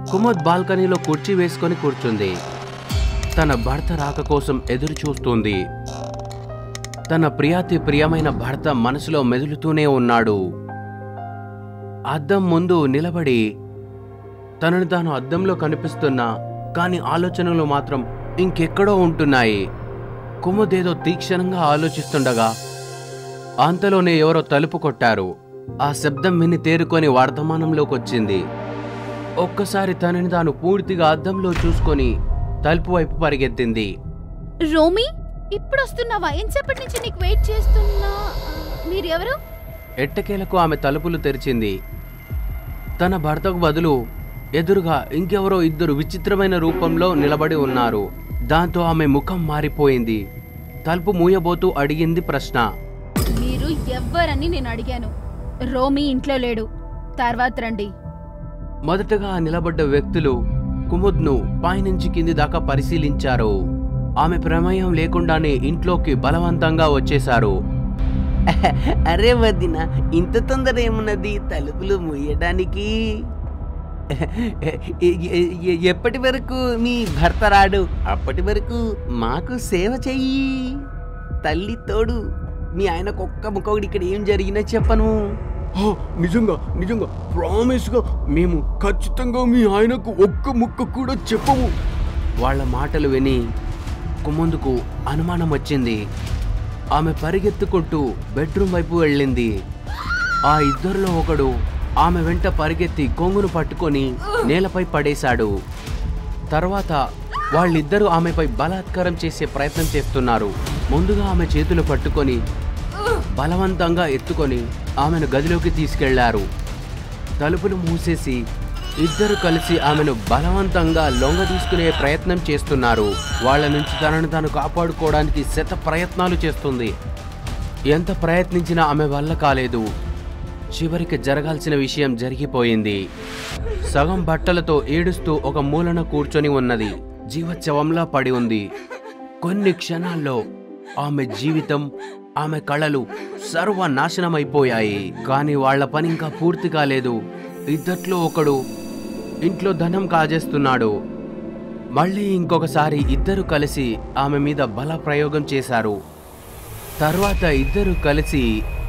కుముద్ బాల్కనీలో కుర్చీ వేసుకొని కూర్చుంది తన భర్త రాక కోసం ఎదురు చూస్తుంది తన ప్రియాతి ప్రియమైన భర్త మనసులో మెదులుతూనే ఉన్నాడు అద్దం ముందు నిలబడి తనను తాను అద్దంలో కనిపిస్తున్నా కాని ఆలోచనలు మాత్రం ఇంకెక్కడో ఉంటున్నాయి కుముదేదో తీక్షణంగా ఆలోచిస్తుండగా అంతలోనే ఎవరో తలుపు కొట్టారు ఆ శబ్దం విని తేరుకొని వర్తమానంలోకి వచ్చింది ఒక్కసారి తనని తాను పూర్తిగా అద్దంలో చూసుకొని తలుపు వైపు పరిగెత్తింది రోమి ఇప్పుడు వస్తున్నావా ఎంతసేపటి నుంచి నీకు వెయిట్ చేస్తున్నా మీరెవరు ఎట్టకేలకు ఆమె తలుపులు తెరిచింది తన భర్తకు బదులు ఎదురుగా ఇంకెవరో ఇద్దరు విచిత్రమైన రూపంలో నిలబడి ఉన్నారు దాంతో ఆమె ముఖం మారిపోయింది తలుపు మూయబోతూ అడిగింది ప్రశ్న మీరు ఎవ్వరని నేను అడిగాను రోమి ఇంట్లో లేడు తర్వాత రండి మొదటగా నిలబడ్డ వ్యక్తులు కుముద్ను పైనుంచి కింది దాకా పరిశీలించారు ఆమె ప్రమేయం లేకుండానే ఇంట్లోకి బలవంతంగా వచ్చేశారు అరే వదిన ఇంత తొందర ఏమున్నది తలుపులు ముయ్యడానికి ఎప్పటి వరకు మీ భర్త రాడు అప్పటి వరకు మాకు సేవ చెయ్యి తల్లి తోడు మీ ఆయనకు ఒక్క ముఖోడి ఇక్కడ ఏం జరిగినా చెప్పను ఆ, నిజంగా నిజంగా ప్రామిస్గా మేము ఖచ్చితంగా మీ ఆయనకు ఒక్క ముక్క కూడా చెప్పము వాళ్ళ మాటలు విని కుముందుకు అనుమానం వచ్చింది ఆమె పరిగెత్తుకుంటూ బెడ్రూమ్ వైపు వెళ్ళింది ఆ ఇద్దరిలో ఒకడు ఆమె వెంట పరిగెత్తి కొంగును పట్టుకొని నేలపై పడేశాడు తర్వాత వాళ్ళిద్దరూ ఆమెపై బలాత్కారం చేసే ప్రయత్నం చేస్తున్నారు ముందుగా ఆమె చేతులు పట్టుకొని బలవంతంగా ఎత్తుకొని ఆమెను గదిలోకి తీసుకెళ్లారు తలుపులు మూసేసి ఇద్దరు కలిసి ఆమెను బలవంతంగా లొంగ తీసుకునే ప్రయత్నం చేస్తున్నారు వాళ్ళ నుంచి తనను తాను కాపాడుకోవడానికి శత ప్రయత్నాలు చేస్తుంది ఎంత ప్రయత్నించినా ఆమె వల్ల కాలేదు చివరికి జరగాల్సిన విషయం జరిగిపోయింది సగం బట్టలతో ఏడుస్తూ ఒక మూలన కూర్చొని ఉన్నది జీవోత్సవంలా పడి ఉంది కొన్ని క్షణాల్లో ఆమె జీవితం ఆమె కళలు సర్వనాశనమైపోయాయి కానీ వాళ్ళ పని ఇంకా పూర్తి కాలేదు ఇద్దట్లో ఒకడు ఇంట్లో ధనం కాజేస్తున్నాడు మళ్ళీ ఇంకొకసారి ఇద్దరు కలిసి ఆమె మీద బల ప్రయోగం చేశారు తర్వాత ఇద్దరు కలిసి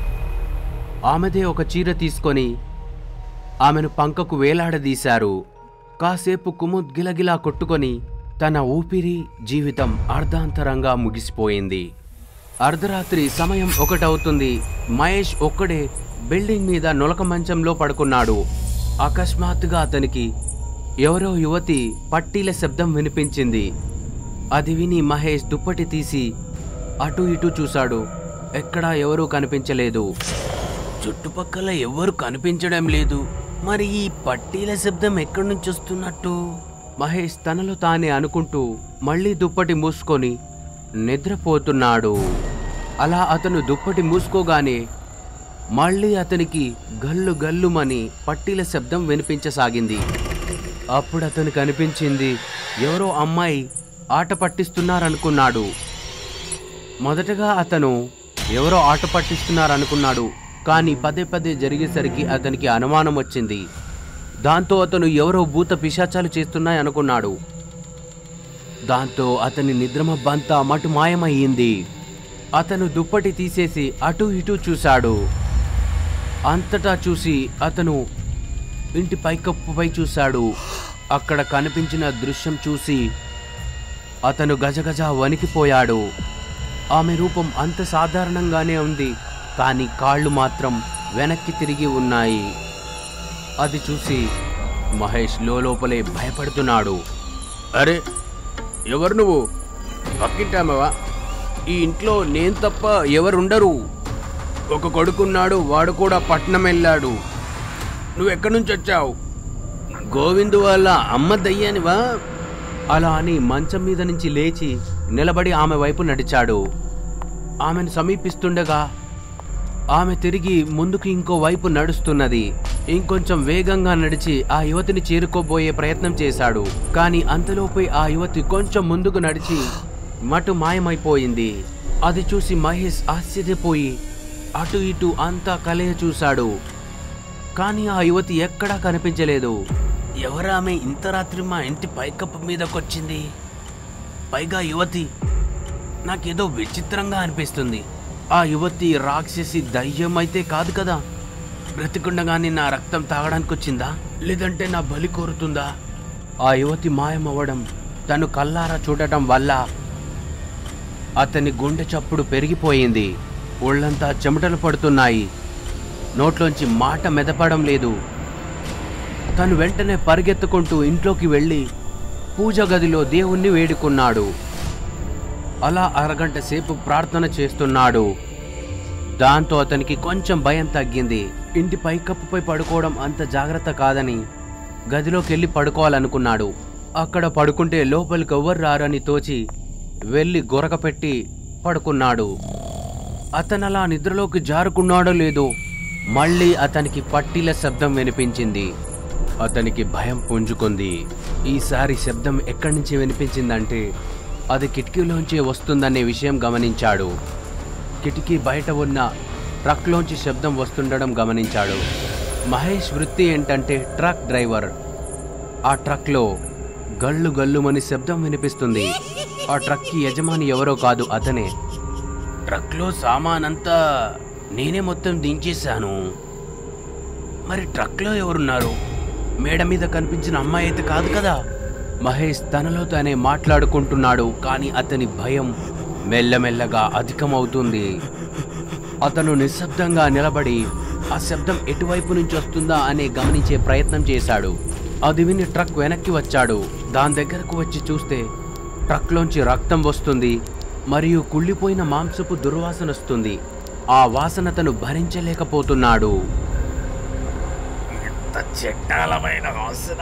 ఆమెదే ఒక చీర తీసుకొని ఆమెను పంకకు వేలాడదీశారు కాసేపు కుముద్ గిలగిలా కొట్టుకొని తన ఊపిరి జీవితం అర్ధాంతరంగా ముగిసిపోయింది అర్ధరాత్రి సమయం ఒకటవుతుంది మహేష్ ఒక్కడే బిల్డింగ్ మీద నులక మంచంలో పడుకున్నాడు అకస్మాత్తుగా అతనికి ఎవరో యువతి పట్టీల శబ్దం వినిపించింది అది విని మహేష్ దుప్పటి తీసి అటు ఇటు చూశాడు ఎక్కడా ఎవరూ కనిపించలేదు చుట్టుపక్కల ఎవ్వరు కనిపించడం లేదు మరి ఈ పట్టీల శబ్దం ఎక్కడి నుంచి వస్తున్నట్టు మహేష్ తనలో తానే అనుకుంటూ మళ్ళీ దుప్పటి మూసుకొని నిద్రపోతున్నాడు అలా అతను దుప్పటి మూసుకోగానే మళ్ళీ అతనికి గల్లు గల్లుమని పట్టీల శబ్దం వినిపించసాగింది అప్పుడు అతనికి అనిపించింది ఎవరో అమ్మాయి ఆట పట్టిస్తున్నారనుకున్నాడు మొదటగా అతను ఎవరో ఆట పట్టిస్తున్నారనుకున్నాడు కానీ పదే పదే జరిగేసరికి అతనికి అనుమానం వచ్చింది దాంతో అతను ఎవరో భూత పిశాచాలు చేస్తున్నాయి అనుకున్నాడు దాంతో అతని నిద్రమబ్బంతా మటు మాయమయ్యింది అతను దుప్పటి తీసేసి అటు ఇటు చూశాడు అంతటా చూసి అతను ఇంటి పైకప్పుపై చూశాడు అక్కడ కనిపించిన దృశ్యం చూసి అతను గజగజ వణికిపోయాడు ఆమె రూపం అంత సాధారణంగానే ఉంది కానీ కాళ్ళు మాత్రం వెనక్కి తిరిగి ఉన్నాయి అది చూసి మహేష్ లోపలే భయపడుతున్నాడు అరే ఎవరు నువ్వు పక్కింటామవా ఈ ఇంట్లో నేను తప్ప ఎవరుండరు ఒక కొడుకున్నాడు వాడు కూడా పట్నం వెళ్ళాడు నువ్వు ఎక్కడి నుంచి వచ్చావు గోవిందు వాళ్ళ అమ్మ దయ్యానివా అలా అని మంచం మీద నుంచి లేచి నిలబడి ఆమె వైపు నడిచాడు ఆమెను సమీపిస్తుండగా ఆమె తిరిగి ముందుకు ఇంకో వైపు నడుస్తున్నది ఇంకొంచెం వేగంగా నడిచి ఆ యువతిని చేరుకోబోయే ప్రయత్నం చేశాడు కానీ అంతలోపే ఆ యువతి కొంచెం ముందుకు నడిచి మటు మాయమైపోయింది అది చూసి మహేష్ ఆశ్చర్యపోయి అటు ఇటు అంతా కలయ చూశాడు కానీ ఆ యువతి ఎక్కడా కనిపించలేదు ఎవరామె ఇంత రాత్రి మా ఇంటి పైకప్పు మీదకొచ్చింది పైగా యువతి నాకేదో విచిత్రంగా అనిపిస్తుంది ఆ యువతి రాక్షసి దయ్యం అయితే కాదు కదా బ్రతికుండగానే నా రక్తం తాగడానికి వచ్చిందా లేదంటే నా బలి కోరుతుందా ఆ యువతి మాయమవ్వడం తను కల్లారా చూడటం వల్ల అతని గుండె చప్పుడు పెరిగిపోయింది ఒళ్ళంతా చెమటలు పడుతున్నాయి నోట్లోంచి మాట మెదపడం లేదు తను వెంటనే పరిగెత్తుకుంటూ ఇంట్లోకి వెళ్ళి పూజ గదిలో దేవుణ్ణి వేడుకున్నాడు అలా అరగంట సేపు ప్రార్థన చేస్తున్నాడు దాంతో అతనికి కొంచెం భయం తగ్గింది ఇంటి పైకప్పుపై పడుకోవడం అంత జాగ్రత్త కాదని గదిలోకి వెళ్ళి పడుకోవాలనుకున్నాడు అక్కడ పడుకుంటే లోపలికి ఎవ్వరు రారని తోచి వెళ్ళి గొరక పెట్టి పడుకున్నాడు అతను అలా నిద్రలోకి జారుకున్నాడో లేదో మళ్ళీ అతనికి పట్టీల శబ్దం వినిపించింది అతనికి భయం పుంజుకుంది ఈసారి శబ్దం ఎక్కడి నుంచి వినిపించిందంటే అది కిటికీలోంచి వస్తుందనే విషయం గమనించాడు కిటికీ బయట ఉన్న ట్రక్లోంచి శబ్దం వస్తుండడం గమనించాడు మహేష్ వృత్తి ఏంటంటే ట్రక్ డ్రైవర్ ఆ ట్రక్లో గల్లు గల్లుమని శబ్దం వినిపిస్తుంది ఆ ట్రక్కి యజమాని ఎవరో కాదు అతనే ట్రక్లో సామానంతా నేనే మొత్తం దించేశాను మరి ట్రక్లో ఎవరున్నారు మేడ మీద కనిపించిన అమ్మాయి అయితే కాదు కదా మహేష్ తనలో తానే మాట్లాడుకుంటున్నాడు కానీ అతని భయం మెల్లమెల్లగా అధికమవుతుంది అతను నిశ్శబ్దంగా నిలబడి ఆ శబ్దం ఎటువైపు నుంచి వస్తుందా అనే గమనించే ప్రయత్నం చేశాడు అది విని ట్రక్ వెనక్కి వచ్చాడు దాని దగ్గరకు వచ్చి చూస్తే ట్రక్లోంచి రక్తం వస్తుంది మరియు కుళ్ళిపోయిన మాంసపు దుర్వాసన వస్తుంది ఆ వాసన తను భరించలేకపోతున్నాడు ఎంత చెట్టాలమైన వాసన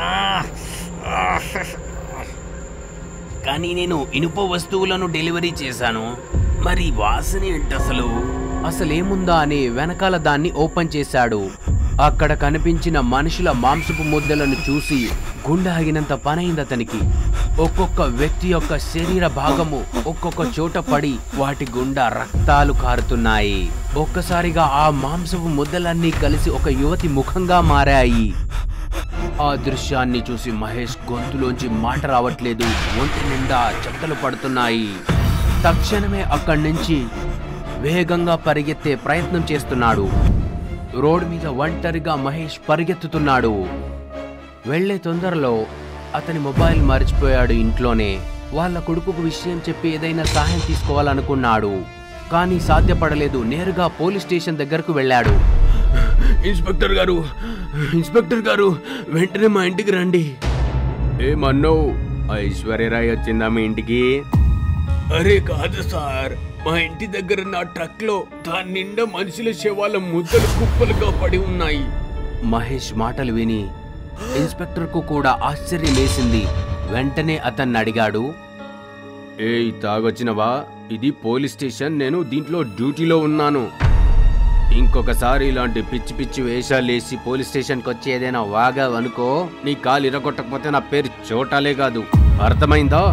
కానీ నేను ఇనుప వస్తువులను డెలివరీ చేశాను మరి వాసన ఏంటి అసలు అసలేముందా అని వెనకాల దాన్ని ఓపెన్ చేశాడు అక్కడ కనిపించిన మనుషుల మాంసపు ముద్దలను చూసి గుండె ఆగినంత పనైంది అతనికి ఒక్కొక్క వ్యక్తి యొక్క శరీర భాగము ఒక్కొక్క చోట పడి వాటి గుండా రక్తాలు కారుతున్నాయి ఒక్కసారిగా ఆ మాంసపు ముద్దలన్నీ కలిసి ఒక యువతి ముఖంగా మారాయి ఆ దృశ్యాన్ని చూసి మహేష్ గొంతులోంచి మాట రావట్లేదు ఒంటి నిండా చెత్తలు పడుతున్నాయి తక్షణమే అక్కడి నుంచి వేగంగా పరిగెత్తే ప్రయత్నం చేస్తున్నాడు రోడ్ మీద ఒంటరిగా మహేష్ పరిగెత్తుతున్నాడు వెళ్ళే తొందరలో అతని మొబైల్ మర్చిపోయాడు ఇంట్లోనే వాళ్ళ కొడుకుకు విషయం చెప్పి ఏదైనా సహాయం తీసుకోవాలనుకున్నాడు కానీ సాధ్యపడలేదు నేరుగా పోలీస్ స్టేషన్ దగ్గరకు వెళ్ళాడు ఇన్స్పెక్టర్ గారు ఇన్స్పెక్టర్ గారు వెంటనే మా ఇంటికి రండి ఏమన్నో ఐశ్వర్యరాయ్ వచ్చిందా మీ ఇంటికి అరే కాదు సార్ మా ఇంటి దగ్గర నా ట్రక్ లో దాని నిండా మనుషుల శవాల ముద్దలు కుప్పలుగా పడి ఉన్నాయి మహేష్ మాటలు విని ఇన్స్పెక్టర్కు కూడా ఆశ్చర్యం వేసింది వెంటనే అతన్ని అడిగాడు ఏయ్ తాగొచ్చినవా ఇది పోలీస్ స్టేషన్ నేను దీంట్లో డ్యూటీలో ఉన్నాను ఇంకొకసారి ఇలాంటి పిచ్చి పిచ్చి వేషాలేసి పోలీస్ స్టేషన్కి వచ్చి ఏదైనా వాగావనుకో నీ కాలు ఇరగొట్టకపోతే నా పేరు చోటాలే కాదు అర్థమైందా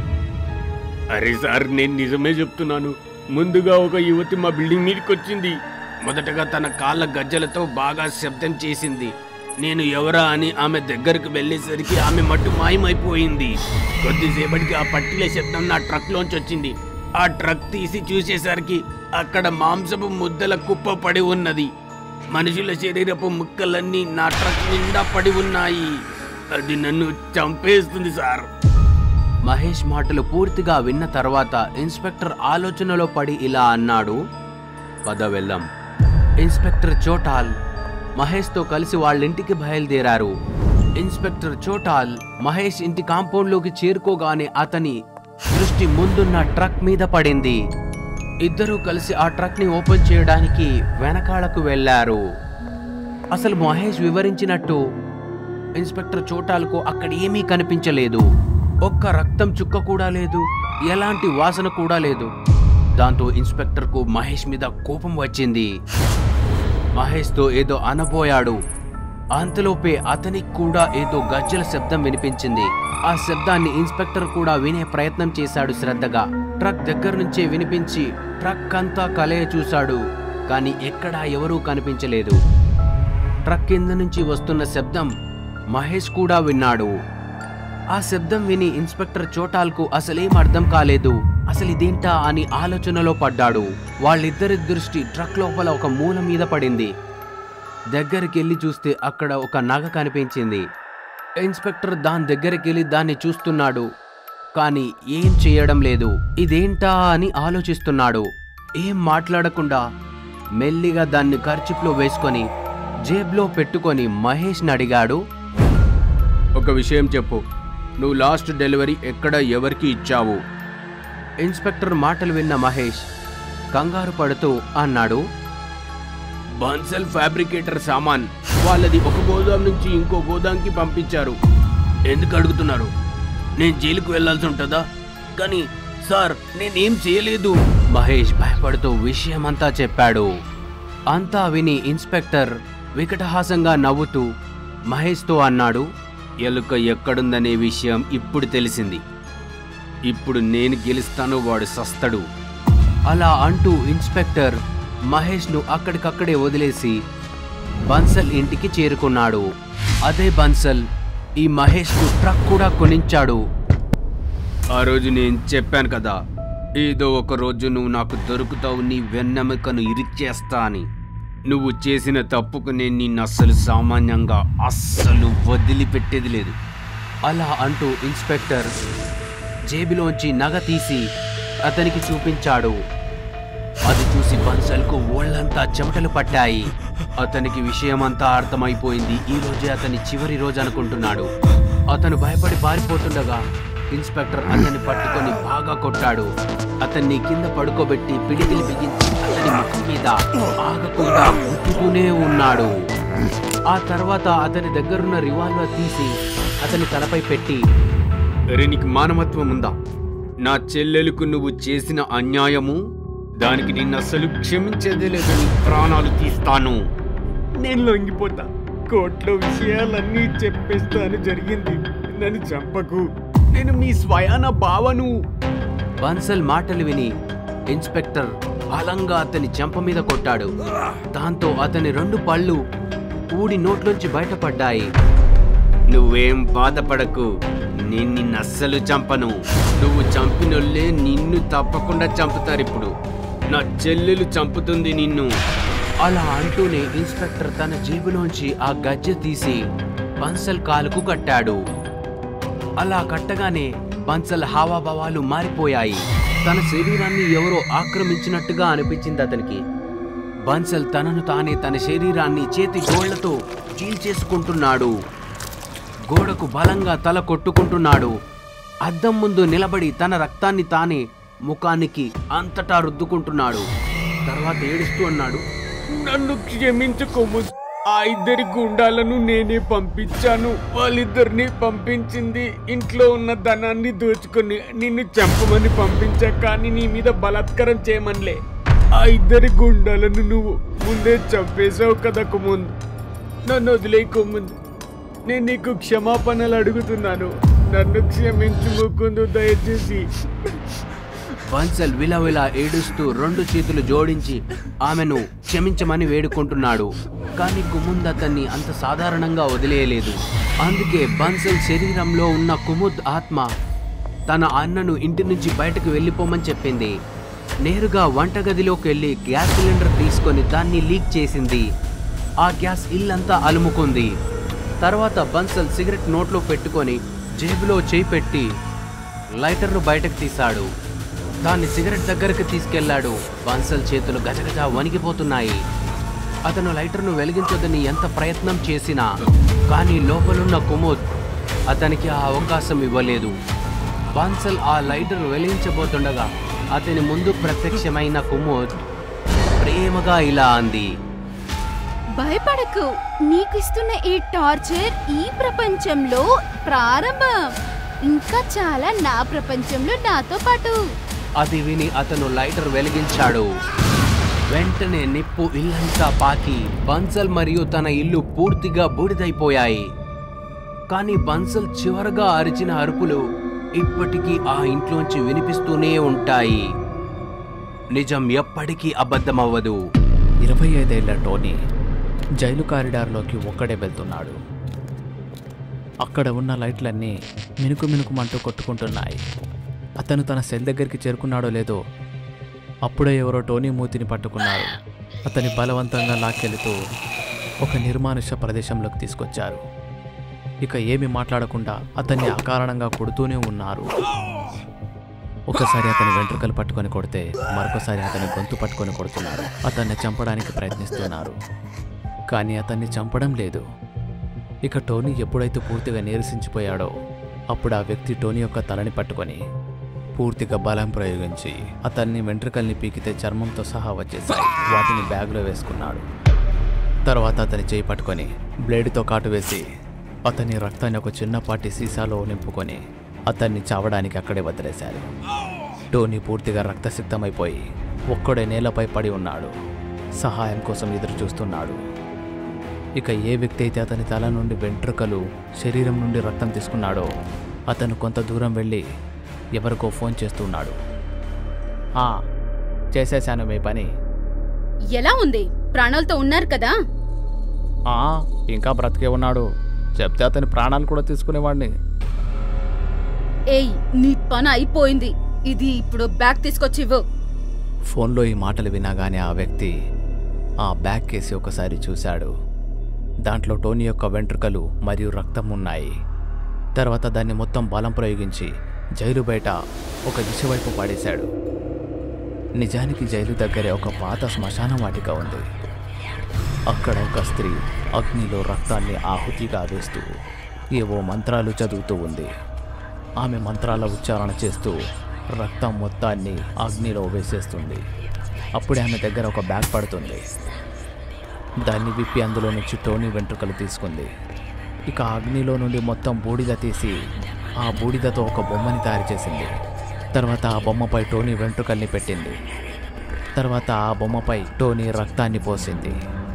అరే సార్ నేను నిజమే చెప్తున్నాను ముందుగా ఒక యువతి మా బిల్డింగ్ మీదకి వచ్చింది మొదటగా తన కాళ్ళ గజ్జలతో బాగా శబ్దం చేసింది నేను ఎవరా అని ఆమె దగ్గరకు వెళ్ళేసరికి ఆమె మట్టు మాయమైపోయింది కొద్దిసేపటికి ఆ పట్టిల శబ్దం నా ట్రక్ లోంచి వచ్చింది ఆ ట్రక్ తీసి చూసేసరికి అక్కడ మాంసపు ముద్దల కుప్ప పడి ఉన్నది మనుషుల శరీరపు ముక్కలన్నీ నా ట్రక్ నిండా పడి ఉన్నాయి అది నన్ను చంపేస్తుంది సార్ మహేష్ మాటలు పూర్తిగా విన్న తర్వాత ఇన్స్పెక్టర్ ఆలోచనలో పడి ఇలా అన్నాడు పద వెళ్దాం ఇన్స్పెక్టర్ చోటాల్ మహేష్తో కలిసి వాళ్ళింటికి బయలుదేరారు ఇన్స్పెక్టర్ చోటాల్ మహేష్ ఇంటి కాంపౌండ్లోకి చేరుకోగానే అతని దృష్టి ముందున్న ట్రక్ మీద పడింది ఇద్దరూ కలిసి ఆ ట్రక్ ని ఓపెన్ చేయడానికి వెనకాలకు వెళ్లారు అసలు మహేష్ వివరించినట్టు ఇన్స్పెక్టర్ చోటాలకు అక్కడ ఏమీ కనిపించలేదు ఒక్క రక్తం చుక్క కూడా లేదు ఎలాంటి వాసన కూడా లేదు దాంతో ఇన్స్పెక్టర్కు మహేష్ మీద కోపం వచ్చింది మహేష్తో ఏదో అనబోయాడు అంతలోపే అతనికి కూడా ఏదో గజ్జల శబ్దం వినిపించింది ఆ శబ్దాన్ని ఇన్స్పెక్టర్ కూడా వినే ప్రయత్నం చేశాడు శ్రద్ధగా ట్రక్ దగ్గర నుంచే వినిపించి ట్రక్ అంతా కలయ చూశాడు కానీ ఎక్కడా ఎవరూ కనిపించలేదు ట్రక్ కింద నుంచి వస్తున్న శబ్దం మహేష్ కూడా విన్నాడు ఆ శబ్దం విని ఇన్స్పెక్టర్ చోటాల్కు అసలేం అర్థం కాలేదు అసలు ఇదేంటా అని ఆలోచనలో పడ్డాడు వాళ్ళిద్దరి దృష్టి ట్రక్ లోపల ఒక మూల మీద పడింది దగ్గరికి వెళ్ళి చూస్తే అక్కడ ఒక నగ కనిపించింది ఇన్స్పెక్టర్ దాని దగ్గరికి వెళ్ళి దాన్ని చూస్తున్నాడు కానీ ఏం చేయడం లేదు ఇదేంటా అని ఆలోచిస్తున్నాడు ఏం మాట్లాడకుండా మెల్లిగా దాన్ని ఖర్చులో వేసుకొని జేబులో పెట్టుకొని మహేష్ని అడిగాడు ఒక విషయం చెప్పు నువ్వు లాస్ట్ డెలివరీ ఎక్కడ ఎవరికి ఇచ్చావు ఇన్స్పెక్టర్ మాటలు విన్న మహేష్ కంగారు పడుతూ అన్నాడు బన్సల్ ఫ్యాబ్రికేటర్ సామాన్ వాళ్ళది ఒక గోదాం నుంచి ఇంకో గోదాంకి పంపించారు ఎందుకు అడుగుతున్నారు నేను జైలుకు వెళ్ళాల్సి ఉంటుందా కానీ సార్ నేనేం చేయలేదు మహేష్ భయపడుతూ విషయమంతా చెప్పాడు అంతా విని ఇన్స్పెక్టర్ వికటహాసంగా నవ్వుతూ మహేష్తో అన్నాడు ఎలుక ఎక్కడుందనే విషయం ఇప్పుడు తెలిసింది ఇప్పుడు నేను గెలుస్తాను వాడు సస్తడు అలా అంటూ ఇన్స్పెక్టర్ మహేష్ను అక్కడికక్కడే వదిలేసి బన్సల్ ఇంటికి చేరుకున్నాడు అదే బన్సల్ ఈ మహేష్కు ట్రక్ కూడా కొనించాడు ఆ రోజు నేను చెప్పాను కదా ఏదో ఒక రోజు నువ్వు నాకు దొరుకుతావు నీ వెన్నెముకను ఇరిచేస్తా అని నువ్వు చేసిన తప్పుకు నేను నిన్ను అస్సలు సామాన్యంగా అస్సలు వదిలిపెట్టేది లేదు అలా అంటూ ఇన్స్పెక్టర్ జేబులోంచి నగ తీసి అతనికి చూపించాడు అది చూసి బన్సల్కు ఒళ్ళంతా చెమటలు పట్టాయి అతనికి విషయమంతా అర్థమైపోయింది ఈ రోజే అతని చివరి రోజు అనుకుంటున్నాడు అతను భయపడి పారిపోతుండగా ఇన్స్పెక్టర్ అతన్ని పట్టుకొని బాగా కొట్టాడు అతన్ని కింద పడుకోబెట్టి పిడికిలి బిగించి అతని ముఖం మీద ఆగకుండా కొట్టుతూనే ఉన్నాడు ఆ తర్వాత అతని దగ్గరున్న రివాల్వర్ తీసి అతని తలపై పెట్టి అరే నీకు మానవత్వం ఉందా నా చెల్లెలకు నువ్వు చేసిన అన్యాయము దానికి నిన్ను అస్సలు క్షమించేదే లేదు నీ ప్రాణాలు తీస్తాను నేను లొంగిపోతా కోర్టులో విషయాలన్నీ చెప్పేస్తాను జరిగింది నన్ను చంపకు నేను మీ స్వయాన భావను బన్సల్ మాటలు విని ఇన్స్పెక్టర్ బలంగా అతని చెంప మీద కొట్టాడు దాంతో అతని రెండు పళ్ళు ఊడి నోట్లోంచి బయటపడ్డాయి నువ్వేం బాధపడకు నేను నిన్ను అస్సలు చంపను నువ్వు చంపినోళ్ళే నిన్ను తప్పకుండా చంపుతారు ఇప్పుడు నా చెల్లెలు చంపుతుంది నిన్ను అలా అంటూనే ఇన్స్పెక్టర్ తన జేబులోంచి ఆ గజ్జె తీసి బన్సల్ కాలుకు కట్టాడు అలా కట్టగానే బన్సల్ హావాభావాలు మారిపోయాయి తన శరీరాన్ని ఎవరో ఆక్రమించినట్టుగా అనిపించింది అతనికి బన్సల్ తనను తానే తన శరీరాన్ని చేతి గోళ్లతో చీల్చేసుకుంటున్నాడు గోడకు బలంగా తల కొట్టుకుంటున్నాడు అద్దం ముందు నిలబడి తన రక్తాన్ని తానే ముఖానికి అంతటా రుద్దుకుంటున్నాడు తర్వాత ఏడుస్తూ అన్నాడు నన్ను క్షమించుకోము ఆ ఇద్దరి గుండాలను నేనే పంపించాను వాళ్ళిద్దరిని పంపించింది ఇంట్లో ఉన్న ధనాన్ని దోచుకొని నిన్ను చంపమని పంపించా కానీ నీ మీద బలాత్కారం చేయమనిలే ఆ ఇద్దరి గుండాలను నువ్వు ముందే చంపేశావు కదా ముందు నన్ను వదిలేయకోముందు నేను నీకు క్షమాపణలు అడుగుతున్నాను నన్ను క్షమించు ముకుందు దయచేసి బన్సల్ విలవిలా ఏడుస్తూ రెండు చేతులు జోడించి ఆమెను క్షమించమని వేడుకుంటున్నాడు కానీ కుముద్ అతన్ని అంత సాధారణంగా వదిలేయలేదు అందుకే బన్సల్ శరీరంలో ఉన్న కుముద్ ఆత్మ తన అన్నను ఇంటి నుంచి బయటకు వెళ్ళిపోమని చెప్పింది నేరుగా వంటగదిలోకి వెళ్ళి గ్యాస్ సిలిండర్ తీసుకొని దాన్ని లీక్ చేసింది ఆ గ్యాస్ ఇల్లంతా అలుముకుంది తర్వాత బన్సల్ సిగరెట్ నోట్లో పెట్టుకొని జేబులో చేయి పెట్టి లైటర్ను బయటకు తీశాడు దాన్ని సిగరెట్ దగ్గరకు తీసుకెళ్లాడు బన్సల్ చేతులు గజగజ వణికిపోతున్నాయి అతను లైటర్ను వెలిగించొద్దని ఎంత ప్రయత్నం చేసినా కానీ లోపలున్న కుముద్ అతనికి ఆ అవకాశం ఇవ్వలేదు బన్సల్ ఆ లైటర్ వెలిగించబోతుండగా అతని ముందు ప్రత్యక్షమైన కుముద్ ప్రేమగా ఇలా అంది భయపడకు నీకు ఇస్తున్న ఈ టార్చర్ ఈ ప్రపంచంలో ప్రారంభం ఇంకా చాలా నా ప్రపంచంలో నాతో పాటు అది విని అతను లైటర్ వెలిగించాడు వెంటనే నిప్పు ఇల్లంతా పాకి బన్సల్ మరియు తన ఇల్లు పూర్తిగా బూడిదైపోయాయి కానీ బన్సల్ చివరగా అరిచిన అరుపులు ఇప్పటికీ ఆ ఇంట్లోంచి వినిపిస్తూనే ఉంటాయి నిజం ఎప్పటికీ అబద్ధమవ్వదు ఇరవై ఐదేళ్ల టోనీ జైలు కారిడార్లోకి ఒక్కడే వెళ్తున్నాడు అక్కడ ఉన్న లైట్లన్నీ మినుకు మినుకుమంటూ కొట్టుకుంటున్నాయి అతను తన సెల్ దగ్గరికి చేరుకున్నాడో లేదో అప్పుడే ఎవరో టోనీ మూతిని పట్టుకున్నారు అతని బలవంతంగా లాక్కెళుతూ ఒక నిర్మానుష్య ప్రదేశంలోకి తీసుకొచ్చారు ఇక ఏమి మాట్లాడకుండా అతన్ని అకారణంగా కొడుతూనే ఉన్నారు ఒకసారి అతని వెంట్రుకలు పట్టుకొని కొడితే మరొకసారి అతని గొంతు పట్టుకొని కొడుతున్నారు అతన్ని చంపడానికి ప్రయత్నిస్తున్నారు కానీ అతన్ని చంపడం లేదు ఇక టోనీ ఎప్పుడైతే పూర్తిగా నీరసించిపోయాడో అప్పుడు ఆ వ్యక్తి టోనీ యొక్క తలని పట్టుకొని పూర్తిగా బలం ప్రయోగించి అతన్ని వెంట్రుకల్ని పీకితే చర్మంతో సహా వచ్చేసాయి వాటిని బ్యాగ్లో వేసుకున్నాడు తర్వాత అతని చేయి పట్టుకొని బ్లేడ్తో కాటు వేసి అతని రక్తాన్ని ఒక చిన్నపాటి సీసాలో నింపుకొని అతన్ని చావడానికి అక్కడే వదిలేశారు టోనీ పూర్తిగా రక్తసిక్తమైపోయి ఒక్కడే నేలపై పడి ఉన్నాడు సహాయం కోసం ఎదురు చూస్తున్నాడు ఇక ఏ వ్యక్తి అయితే అతని తల నుండి వెంట్రుకలు శరీరం నుండి రక్తం తీసుకున్నాడో అతను కొంత దూరం వెళ్ళి ఎవరికో ఫోన్ చేస్తున్నాడు "ఆ, చేసేశాను మీ పని ఎలా ఉంది ప్రాణాలతో ఉన్నారు కదా "ఆ, ఇంకా బ్రతికే ఉన్నాడు చెప్తే అతని ప్రాణాలు కూడా తీసుకునేవాడిని ఏయ్ నీ పని అయిపోయింది ఇది ఇప్పుడు బ్యాగ్ తీసుకొచ్చి ఇవ్వు ఫోన్లో ఈ మాటలు వినగానే ఆ వ్యక్తి ఆ బ్యాగ్ కేసి ఒకసారి చూశాడు దాంట్లో టోనీ యొక్క వెంట్రుకలు మరియు రక్తం ఉన్నాయి తర్వాత దాన్ని మొత్తం బలం ప్రయోగించి జైలు బయట ఒక దిశ వైపు పడేశాడు నిజానికి జైలు దగ్గరే ఒక పాత శ్మశాన వాటిక ఉంది అక్కడ ఒక స్త్రీ అగ్నిలో రక్తాన్ని ఆహుతిగా వేస్తూ ఏవో మంత్రాలు చదువుతూ ఉంది ఆమె మంత్రాల ఉచ్చారణ చేస్తూ రక్తం మొత్తాన్ని అగ్నిలో వేసేస్తుంది అప్పుడే ఆమె దగ్గర ఒక బ్యాగ్ పడుతుంది దాన్ని విప్పి అందులో నుంచి టోనీ వెంట్రుకలు తీసుకుంది ఇక ఆ అగ్నిలో నుండి మొత్తం బూడిద తీసి ఆ బూడిదతో ఒక బొమ్మని తయారు చేసింది తర్వాత ఆ బొమ్మపై టోనీ వెంట్రుకల్ని పెట్టింది తర్వాత ఆ బొమ్మపై టోనీ రక్తాన్ని పోసింది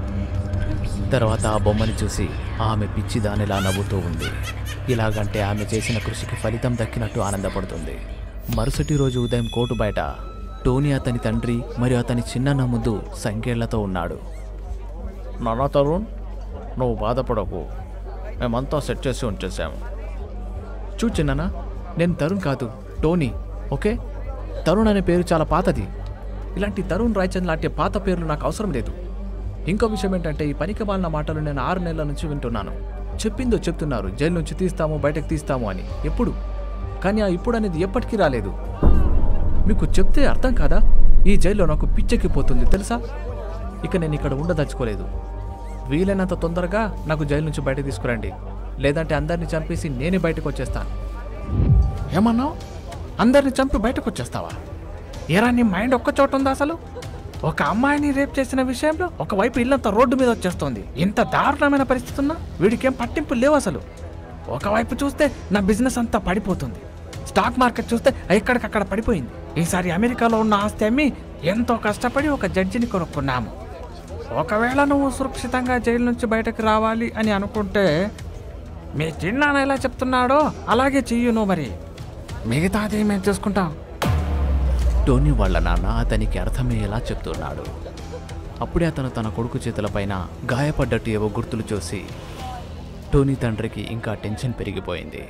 తర్వాత ఆ బొమ్మని చూసి ఆమె పిచ్చి దానిలా నవ్వుతూ ఉంది ఇలాగంటే ఆమె చేసిన కృషికి ఫలితం దక్కినట్టు ఆనందపడుతుంది మరుసటి రోజు ఉదయం కోర్టు బయట టోనీ అతని తండ్రి మరియు అతని చిన్న ముందు సంఖ్యలతో ఉన్నాడు నానా తరుణ్ నువ్వు బాధపడకు మేమంతా సెట్ చేసి ఉంచేసాము చూ చిన్ననా నేను తరుణ్ కాదు టోనీ ఓకే తరుణ్ అనే పేరు చాలా పాతది ఇలాంటి తరుణ్ రాయచంద్ లాంటి పాత పేర్లు నాకు అవసరం లేదు ఇంకో విషయం ఏంటంటే ఈ పనికి మాలిన మాటలు నేను ఆరు నెలల నుంచి వింటున్నాను చెప్పిందో చెప్తున్నారు జైలు నుంచి తీస్తాము బయటకు తీస్తాము అని ఎప్పుడు కానీ ఆ ఇప్పుడు అనేది ఎప్పటికీ రాలేదు మీకు చెప్తే అర్థం కాదా ఈ జైల్లో నాకు పిచ్చెక్కిపోతుంది తెలుసా ఇక నేను ఇక్కడ ఉండదలుచుకోలేదు వీలైనంత తొందరగా నాకు జైలు నుంచి బయట తీసుకురండి లేదంటే అందరిని చంపేసి నేనే బయటకు వచ్చేస్తాను ఏమన్నావు అందరిని చంపి బయటకు వచ్చేస్తావా ఏరా నీ మైండ్ ఒక్క చోట ఉందా అసలు ఒక అమ్మాయిని రేప్ చేసిన విషయంలో ఒకవైపు ఇల్లంతా రోడ్డు మీద వచ్చేస్తోంది ఇంత దారుణమైన పరిస్థితి ఉన్నా వీడికేం పట్టింపు లేవు అసలు ఒకవైపు చూస్తే నా బిజినెస్ అంతా పడిపోతుంది స్టాక్ మార్కెట్ చూస్తే ఎక్కడికక్కడ పడిపోయింది ఈసారి అమెరికాలో ఉన్న ఆస్తి అమ్మి ఎంతో కష్టపడి ఒక జడ్జిని కొనుక్కున్నాము ఒకవేళ నువ్వు సురక్షితంగా జైలు నుంచి బయటకు రావాలి అని అనుకుంటే మీ చిన్నాన్న ఎలా చెప్తున్నాడో అలాగే చెయ్యును మరి మిగతాది మేము చూసుకుంటాం టోనీ వాళ్ళ నాన్న అతనికి అర్థమయ్యేలా చెప్తున్నాడు అప్పుడే అతను తన కొడుకు చేతులపైన గాయపడ్డట్టు ఏవో గుర్తులు చూసి టోనీ తండ్రికి ఇంకా టెన్షన్ పెరిగిపోయింది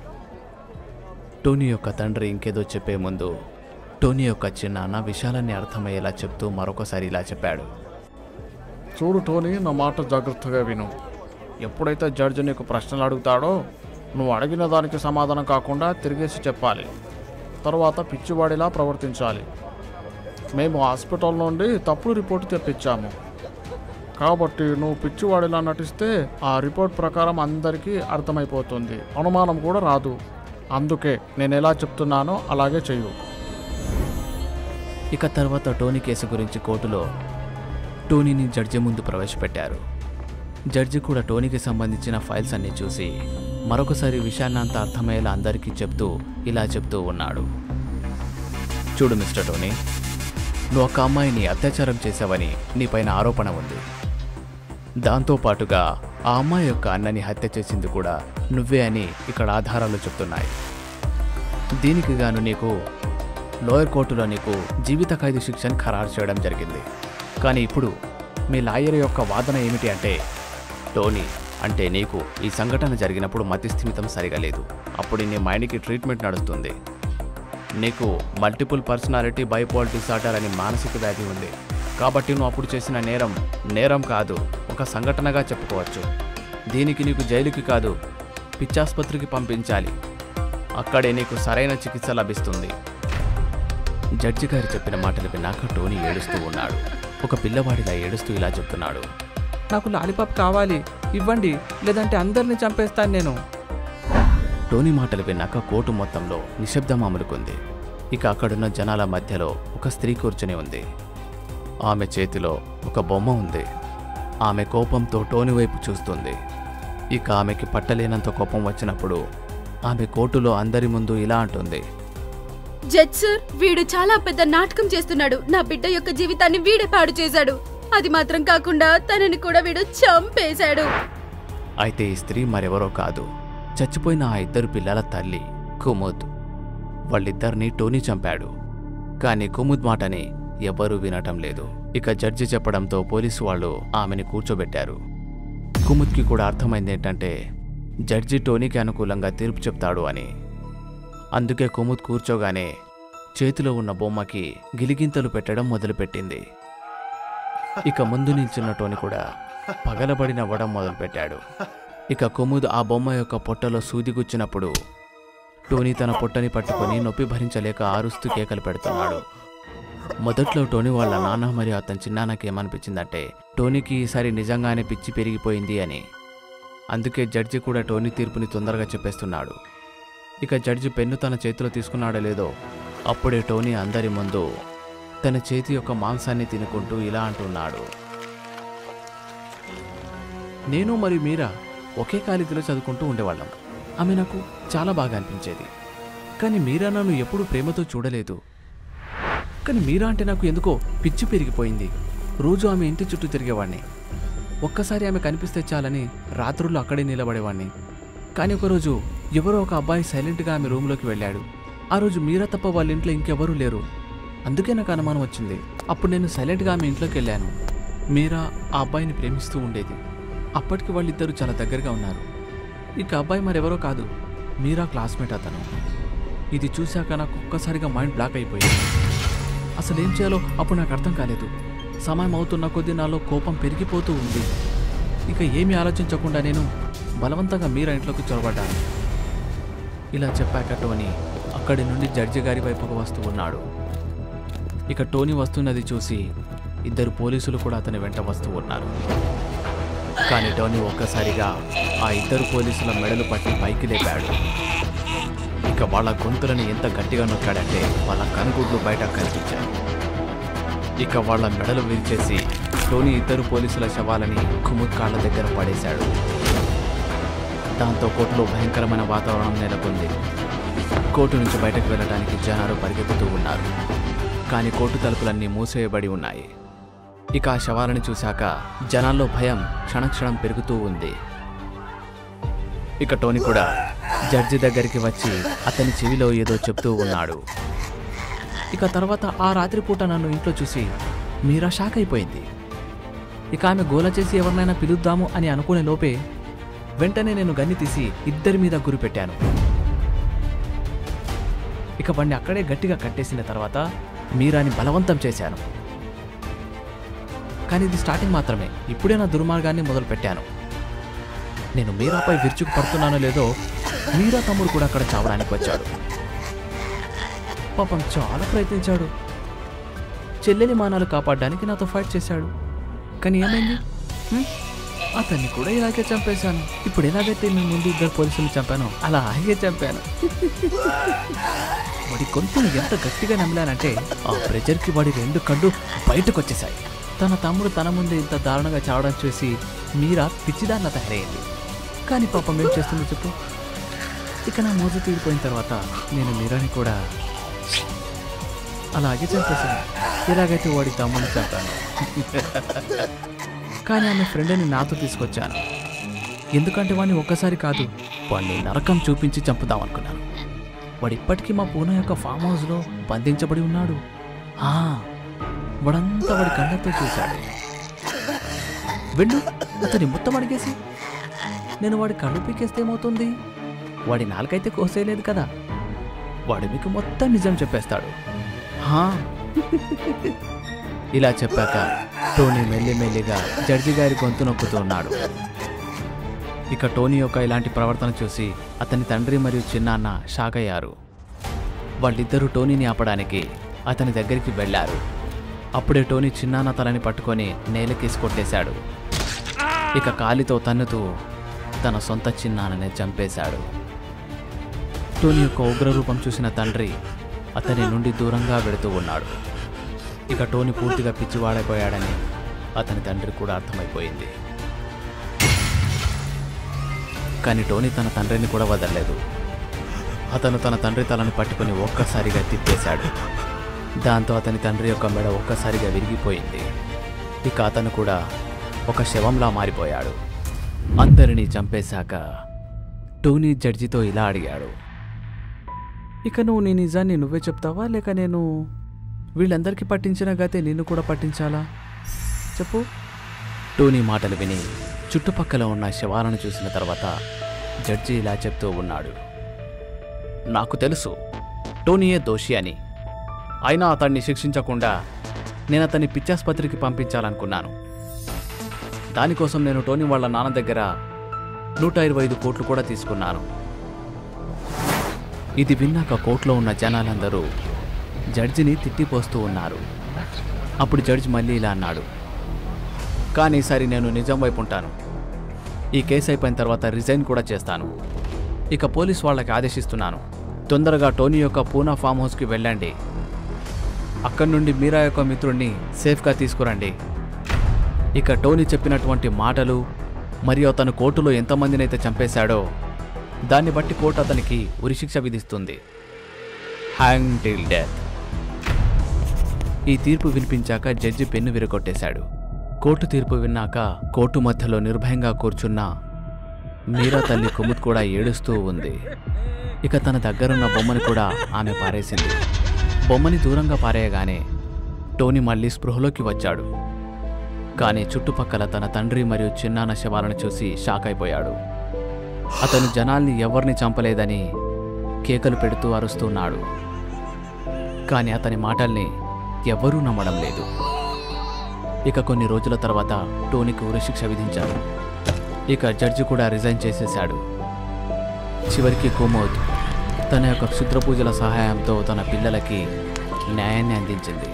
టోనీ యొక్క తండ్రి ఇంకేదో చెప్పే ముందు టోనీ యొక్క చిన్నాన్న విషయాలన్నీ అర్థమయ్యేలా చెప్తూ మరొకసారి ఇలా చెప్పాడు చూడు టోనీ నా మాట జాగ్రత్తగా విను ఎప్పుడైతే జడ్జి నీకు ప్రశ్నలు అడుగుతాడో నువ్వు అడిగిన దానికి సమాధానం కాకుండా తిరిగేసి చెప్పాలి తర్వాత పిచ్చివాడిలా ప్రవర్తించాలి మేము హాస్పిటల్ నుండి తప్పుడు రిపోర్ట్ తెప్పించాము కాబట్టి నువ్వు పిచ్చివాడిలా నటిస్తే ఆ రిపోర్ట్ ప్రకారం అందరికీ అర్థమైపోతుంది అనుమానం కూడా రాదు అందుకే నేను ఎలా చెప్తున్నానో అలాగే చెయ్యు ఇక తర్వాత టోనీ కేసు గురించి కోర్టులో టోనీని జడ్జి ముందు ప్రవేశపెట్టారు జడ్జి కూడా టోనీకి సంబంధించిన ఫైల్స్ అన్ని చూసి మరొకసారి విషయాన్ని అంతా అర్థమయ్యేలా అందరికీ చెప్తూ ఇలా చెప్తూ ఉన్నాడు చూడు మిస్టర్ టోనీ నువ్వు ఒక అమ్మాయిని అత్యాచారం చేశావని నీపైన ఆరోపణ ఉంది దాంతో పాటుగా ఆ అమ్మాయి యొక్క అన్నని హత్య చేసింది కూడా నువ్వే అని ఇక్కడ ఆధారాలు చెప్తున్నాయి దీనికి గాను నీకు లోయర్ కోర్టులో నీకు జీవిత ఖైదు శిక్షను ఖరారు చేయడం జరిగింది కానీ ఇప్పుడు మీ లాయర్ యొక్క వాదన ఏమిటి అంటే టోనీ అంటే నీకు ఈ సంఘటన జరిగినప్పుడు మతిస్థిమితం సరిగా లేదు అప్పుడు నీ మైండ్కి ట్రీట్మెంట్ నడుస్తుంది నీకు మల్టిపుల్ పర్సనాలిటీ బైపోల్ డిసార్డర్ అని మానసిక వ్యాధి ఉంది కాబట్టి నువ్వు అప్పుడు చేసిన నేరం నేరం కాదు ఒక సంఘటనగా చెప్పుకోవచ్చు దీనికి నీకు జైలుకి కాదు పిచ్చాసుపత్రికి పంపించాలి అక్కడే నీకు సరైన చికిత్స లభిస్తుంది జడ్జి గారు చెప్పిన మాటలు విన్నాక టోనీ ఏడుస్తూ ఉన్నాడు ఒక పిల్లవాడిలా ఏడుస్తూ ఇలా చెప్తున్నాడు నాకు లాలీపాప్ కావాలి ఇవ్వండి లేదంటే అందరినీ చంపేస్తాను నేను టోనీ మాటలు విన్నాక కోర్టు మొత్తంలో నిశ్శబ్దం అమలుకుంది ఇక అక్కడున్న జనాల మధ్యలో ఒక స్త్రీ కూర్చుని ఉంది ఆమె చేతిలో ఒక బొమ్మ ఉంది ఆమె కోపంతో టోనీ వైపు చూస్తుంది ఇక ఆమెకి పట్టలేనంత కోపం వచ్చినప్పుడు ఆమె కోర్టులో అందరి ముందు ఇలా అంటుంది జడ్జ్ సార్ వీడు చాలా పెద్ద నాటకం చేస్తున్నాడు నా బిడ్డ యొక్క జీవితాన్ని వీడే పాడు చేశాడు అది మాత్రం కాకుండా తనని కూడా వీడు చంపేశాడు అయితే ఈ స్త్రీ మరెవరో కాదు చచ్చిపోయిన ఆ ఇద్దరు పిల్లల తల్లి కుముద్ వాళ్ళిద్దరినీ టోనీ చంపాడు కానీ కుముద్ మాటని ఎవ్వరూ వినటం లేదు ఇక జడ్జి చెప్పడంతో పోలీసు వాళ్ళు ఆమెని కూర్చోబెట్టారు కుముద్కి కూడా అర్థమైంది ఏంటంటే జడ్జి టోనీకి అనుకూలంగా తీర్పు చెప్తాడు అని అందుకే కుముద్ కూర్చోగానే చేతిలో ఉన్న బొమ్మకి గిలిగింతలు పెట్టడం మొదలుపెట్టింది ఇక ముందు నిల్చున్న టోనీ కూడా పగలబడి నవ్వడం మొదలుపెట్టాడు ఇక కుముద్ ఆ బొమ్మ యొక్క పొట్టలో సూది గుచ్చినప్పుడు టోనీ తన పొట్టని పట్టుకొని నొప్పి భరించలేక ఆరుస్తూ కేకలు పెడుతున్నాడు మొదట్లో టోనీ వాళ్ళ నాన్న మరియు అతని చిన్నాన్నకి ఏమనిపించిందంటే టోనీకి ఈసారి నిజంగానే పిచ్చి పెరిగిపోయింది అని అందుకే జడ్జి కూడా టోనీ తీర్పుని తొందరగా చెప్పేస్తున్నాడు ఇక జడ్జి పెన్ను తన చేతిలో తీసుకున్నాడో లేదో అప్పుడే టోనీ అందరి ముందు తన చేతి యొక్క మాంసాన్ని తినుకుంటూ ఇలా అంటున్నాడు నేను మరియు మీరా ఒకే కాలేజీలో చదువుకుంటూ ఉండేవాళ్ళం ఆమె నాకు చాలా బాగా అనిపించేది కానీ మీరా నన్ను ఎప్పుడూ ప్రేమతో చూడలేదు కానీ మీరా అంటే నాకు ఎందుకో పిచ్చి పెరిగిపోయింది రోజు ఆమె ఇంటి చుట్టూ తిరిగేవాడిని ఒక్కసారి ఆమె కనిపిస్తే చాలని రాత్రుల్లో అక్కడే నిలబడేవాడిని కానీ ఒకరోజు ఎవరో ఒక అబ్బాయి సైలెంట్గా ఆమె రూమ్లోకి వెళ్ళాడు ఆ రోజు మీరా తప్ప వాళ్ళ ఇంట్లో ఇంకెవరూ లేరు అందుకే నాకు అనుమానం వచ్చింది అప్పుడు నేను సైలెంట్గా ఆమె ఇంట్లోకి వెళ్ళాను మీరా ఆ అబ్బాయిని ప్రేమిస్తూ ఉండేది అప్పటికి వాళ్ళిద్దరూ చాలా దగ్గరగా ఉన్నారు ఇక అబ్బాయి మరెవరో కాదు మీరా క్లాస్మేట్ అతను ఇది చూశాక నాకు ఒక్కసారిగా మైండ్ బ్లాక్ అయిపోయింది అసలు ఏం చేయాలో అప్పుడు నాకు అర్థం కాలేదు సమయం అవుతున్న కొద్దీ నాలో కోపం పెరిగిపోతూ ఉంది ఇక ఏమీ ఆలోచించకుండా నేను బలవంతంగా మీరా ఇంట్లోకి చొరబడ్డాను ఇలా చెప్పాక టోనీ అక్కడి నుండి జడ్జి గారి వైపుకు వస్తూ ఉన్నాడు ఇక టోనీ వస్తున్నది చూసి ఇద్దరు పోలీసులు కూడా అతని వెంట వస్తూ ఉన్నారు కానీ టోనీ ఒక్కసారిగా ఆ ఇద్దరు పోలీసుల మెడలు పట్టి పైకి లేపాడు ఇక వాళ్ళ గొంతులను ఎంత గట్టిగా నొక్కాడంటే వాళ్ళ కనుగుడ్లు బయట కనిపించాయి ఇక వాళ్ళ మెడలు విరిచేసి టోనీ ఇద్దరు పోలీసుల శవాలని కుముద్ కాళ్ళ దగ్గర పడేశాడు దాంతో కోర్టులో భయంకరమైన వాతావరణం నెలకొంది కోర్టు నుంచి బయటకు వెళ్ళడానికి జనాలు పరిగెత్తుతూ ఉన్నారు కానీ కోర్టు తలుపులన్నీ మూసేయబడి ఉన్నాయి ఇక ఆ శవాలను చూశాక జనాల్లో భయం క్షణక్షణం పెరుగుతూ ఉంది ఇక టోనీ కూడా జడ్జి దగ్గరికి వచ్చి అతని చెవిలో ఏదో చెప్తూ ఉన్నాడు ఇక తర్వాత ఆ రాత్రిపూట నన్ను ఇంట్లో చూసి మీరా షాక్ అయిపోయింది ఇక ఆమె గోల చేసి ఎవరినైనా పిలుద్దాము అని అనుకునే లోపే వెంటనే నేను గన్ని తీసి ఇద్దరి మీద గురి పెట్టాను ఇక వాడిని అక్కడే గట్టిగా కట్టేసిన తర్వాత మీరాని బలవంతం చేశాను కానీ ఇది స్టార్టింగ్ మాత్రమే ఇప్పుడే నా దుర్మార్గాన్ని మొదలు పెట్టాను నేను మీరాపై విరుచుకు పడుతున్నానో లేదో మీరా తమ్ముడు కూడా అక్కడ చావడానికి వచ్చాడు పాపం చాలా ప్రయత్నించాడు చెల్లెలి మానాలు కాపాడడానికి నాతో ఫైట్ చేశాడు కానీ ఏమైంది హ్మ్? అతన్ని కూడా ఇలాగే చంపేశాను ఇప్పుడు ఎలాగైతే మీ ముందు ఇద్దరు పోలీసులు చంపానో అలా అలాగే చంపాను వాడి గొంతును ఎంత గట్టిగా నమ్మలానంటే ఆ ప్రెజర్కి వాడి రెండు కళ్ళు బయటకు వచ్చేశాయి తన తమ్ముడు తన ముందే ఇంత దారుణంగా చావడం చూసి మీరా పిచ్చిదాన్న తయారయ్యింది కానీ పాపం ఏం చేస్తుందో చెప్పు ఇక నా మోజు తీరిపోయిన తర్వాత నేను మీరాని కూడా అలాగే చంపేశాను ఎలాగైతే వాడి తమ్ముడిని చంపాను కానీ ఆమె ఫ్రెండ్ని నాతో తీసుకొచ్చాను ఎందుకంటే వాడిని ఒక్కసారి కాదు వాడిని నరకం చూపించి చంపుదాం అనుకున్నాను వాడు ఇప్పటికీ మా పూనా యొక్క ఫామ్ హౌస్లో బంధించబడి ఉన్నాడు ఆ, వాడంతా వాడి కళ్ళతో చూశాడు వెళ్ళు అతని మొత్తం అడిగేసి నేను వాడి కళ్ళు పీకేస్తే ఏమవుతుంది వాడి నాలుకైతే కోసేయలేదు కదా వాడు మీకు మొత్తం నిజం చెప్పేస్తాడు హా ఇలా చెప్పాక టోనీ మెల్లిమెల్లిగా జడ్జి గారి గొంతు నొక్కుతూ ఉన్నాడు ఇక టోనీ యొక్క ఇలాంటి ప్రవర్తన చూసి అతని తండ్రి మరియు చిన్నాన్న షాక్ అయ్యారు వాళ్ళిద్దరూ టోనీని ఆపడానికి అతని దగ్గరికి వెళ్ళారు అప్పుడే టోనీ చిన్నాన్న తలని పట్టుకొని నేలకేసి కొట్టేశాడు ఇక కాలితో తన్నుతూ తన సొంత చిన్నాన్ననే చంపేశాడు టోనీ యొక్క ఉగ్రరూపం చూసిన తండ్రి అతని నుండి దూరంగా వెళుతూ ఉన్నాడు ఇక టోనీ పూర్తిగా పిచ్చివాడైపోయాడని అతని తండ్రి కూడా అర్థమైపోయింది కానీ టోనీ తన తండ్రిని కూడా వదలలేదు అతను తన తండ్రి తలని పట్టుకుని ఒక్కసారిగా తిప్పేశాడు దాంతో అతని తండ్రి యొక్క మెడ ఒక్కసారిగా విరిగిపోయింది ఇక అతను కూడా ఒక శవంలా మారిపోయాడు అందరినీ చంపేశాక టోనీ జడ్జితో ఇలా అడిగాడు ఇక నువ్వు నీ నిజాన్ని నువ్వే చెప్తావా లేక నేను వీళ్ళందరికీ పట్టించిన గతే నిన్ను కూడా పట్టించాలా చెప్పు టోనీ మాటలు విని చుట్టుపక్కల ఉన్న శవాలను చూసిన తర్వాత జడ్జి ఇలా చెప్తూ ఉన్నాడు నాకు తెలుసు టోనీయే దోషి అని అయినా అతన్ని శిక్షించకుండా నేను అతన్ని పిచ్చాసుపత్రికి పంపించాలనుకున్నాను దానికోసం నేను టోనీ వాళ్ళ నాన్న దగ్గర నూట ఇరవై ఐదు కోట్లు కూడా తీసుకున్నాను ఇది విన్నాక కోర్టులో ఉన్న జనాలందరూ జడ్జిని తిట్టిపోస్తూ ఉన్నారు అప్పుడు జడ్జి మళ్ళీ ఇలా అన్నాడు కానీ ఈసారి నేను నిజం వైపు ఉంటాను ఈ కేసు అయిపోయిన తర్వాత రిజైన్ కూడా చేస్తాను ఇక పోలీస్ వాళ్ళకి ఆదేశిస్తున్నాను తొందరగా టోనీ యొక్క పూనా ఫామ్ హౌస్కి వెళ్ళండి అక్కడి నుండి మీరా యొక్క మిత్రుడిని సేఫ్గా తీసుకురండి ఇక టోనీ చెప్పినటువంటి మాటలు మరియు అతను కోర్టులో ఎంతమందినైతే చంపేశాడో దాన్ని బట్టి కోర్టు అతనికి ఉరిశిక్ష విధిస్తుంది హ్యాంగ్ టిల్ డెత్ ఈ తీర్పు వినిపించాక జడ్జి పెన్ను విరగొట్టేశాడు కోర్టు తీర్పు విన్నాక కోర్టు మధ్యలో నిర్భయంగా కూర్చున్న మీరా తల్లి కుముద్ కూడా ఏడుస్తూ ఉంది ఇక తన దగ్గరున్న బొమ్మని కూడా ఆమె పారేసింది బొమ్మని దూరంగా పారేయగానే టోనీ మళ్ళీ స్పృహలోకి వచ్చాడు కానీ చుట్టుపక్కల తన తండ్రి మరియు చిన్నాన్న శవాలను చూసి షాక్ అయిపోయాడు అతను జనాల్ని ఎవరిని చంపలేదని కేకలు పెడుతూ అరుస్తున్నాడు కానీ అతని మాటల్ని ఎవ్వరూ నమ్మడం లేదు ఇక కొన్ని రోజుల తర్వాత టోనీకి ఉరిశిక్ష విధించారు ఇక జడ్జి కూడా రిజైన్ చేసేశాడు చివరికి కుమోద్ తన యొక్క క్షుద్ర పూజల సహాయంతో తన పిల్లలకి న్యాయాన్ని అందించింది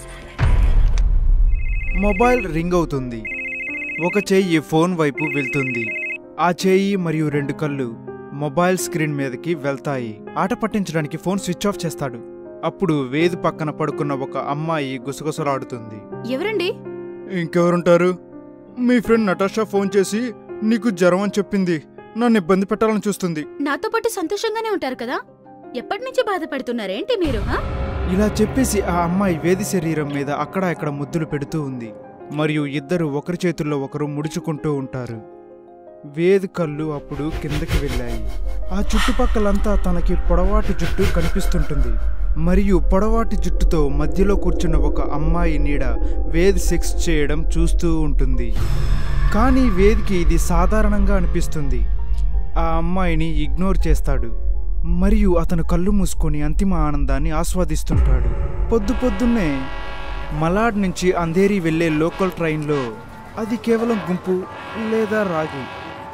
మొబైల్ రింగ్ అవుతుంది ఒక చెయ్యి ఫోన్ వైపు వెళ్తుంది ఆ చేయి మరియు రెండు కళ్ళు మొబైల్ స్క్రీన్ మీదకి వెళ్తాయి ఆట పట్టించడానికి ఫోన్ స్విచ్ ఆఫ్ చేస్తాడు అప్పుడు వేది పక్కన పడుకున్న ఒక అమ్మాయి గుసగుసలాడుతుంది ఎవరండి ఇంకెవరుంటారు మీ ఫ్రెండ్ నటాషా ఫోన్ చేసి నీకు జ్వరం అని చెప్పింది నన్ను ఇబ్బంది పెట్టాలని చూస్తుంది నాతో పాటు సంతోషంగానే ఉంటారు కదా ఎప్పటి నుంచి బాధపడుతున్నారేంటి మీరు హా? ఇలా చెప్పేసి ఆ అమ్మాయి వేది శరీరం మీద అక్కడ ఇక్కడ ముద్దులు పెడుతూ ఉంది మరియు ఇద్దరు ఒకరి చేతుల్లో ఒకరు ముడుచుకుంటూ ఉంటారు వేది కళ్ళు అప్పుడు కిందకి వెళ్ళాయి ఆ చుట్టుపక్కలంతా తనకి పొడవాటి జుట్టు కనిపిస్తుంటుంది మరియు పొడవాటి జుట్టుతో మధ్యలో కూర్చున్న ఒక అమ్మాయి నీడ వేద్ సెక్స్ చేయడం చూస్తూ ఉంటుంది కానీ వేదికి ఇది సాధారణంగా అనిపిస్తుంది ఆ అమ్మాయిని ఇగ్నోర్ చేస్తాడు మరియు అతను కళ్ళు మూసుకొని అంతిమ ఆనందాన్ని ఆస్వాదిస్తుంటాడు పొద్దు పొద్దున్నే మలాడ్ నుంచి అంధేరి వెళ్ళే లోకల్ ట్రైన్లో అది కేవలం గుంపు లేదా రాగి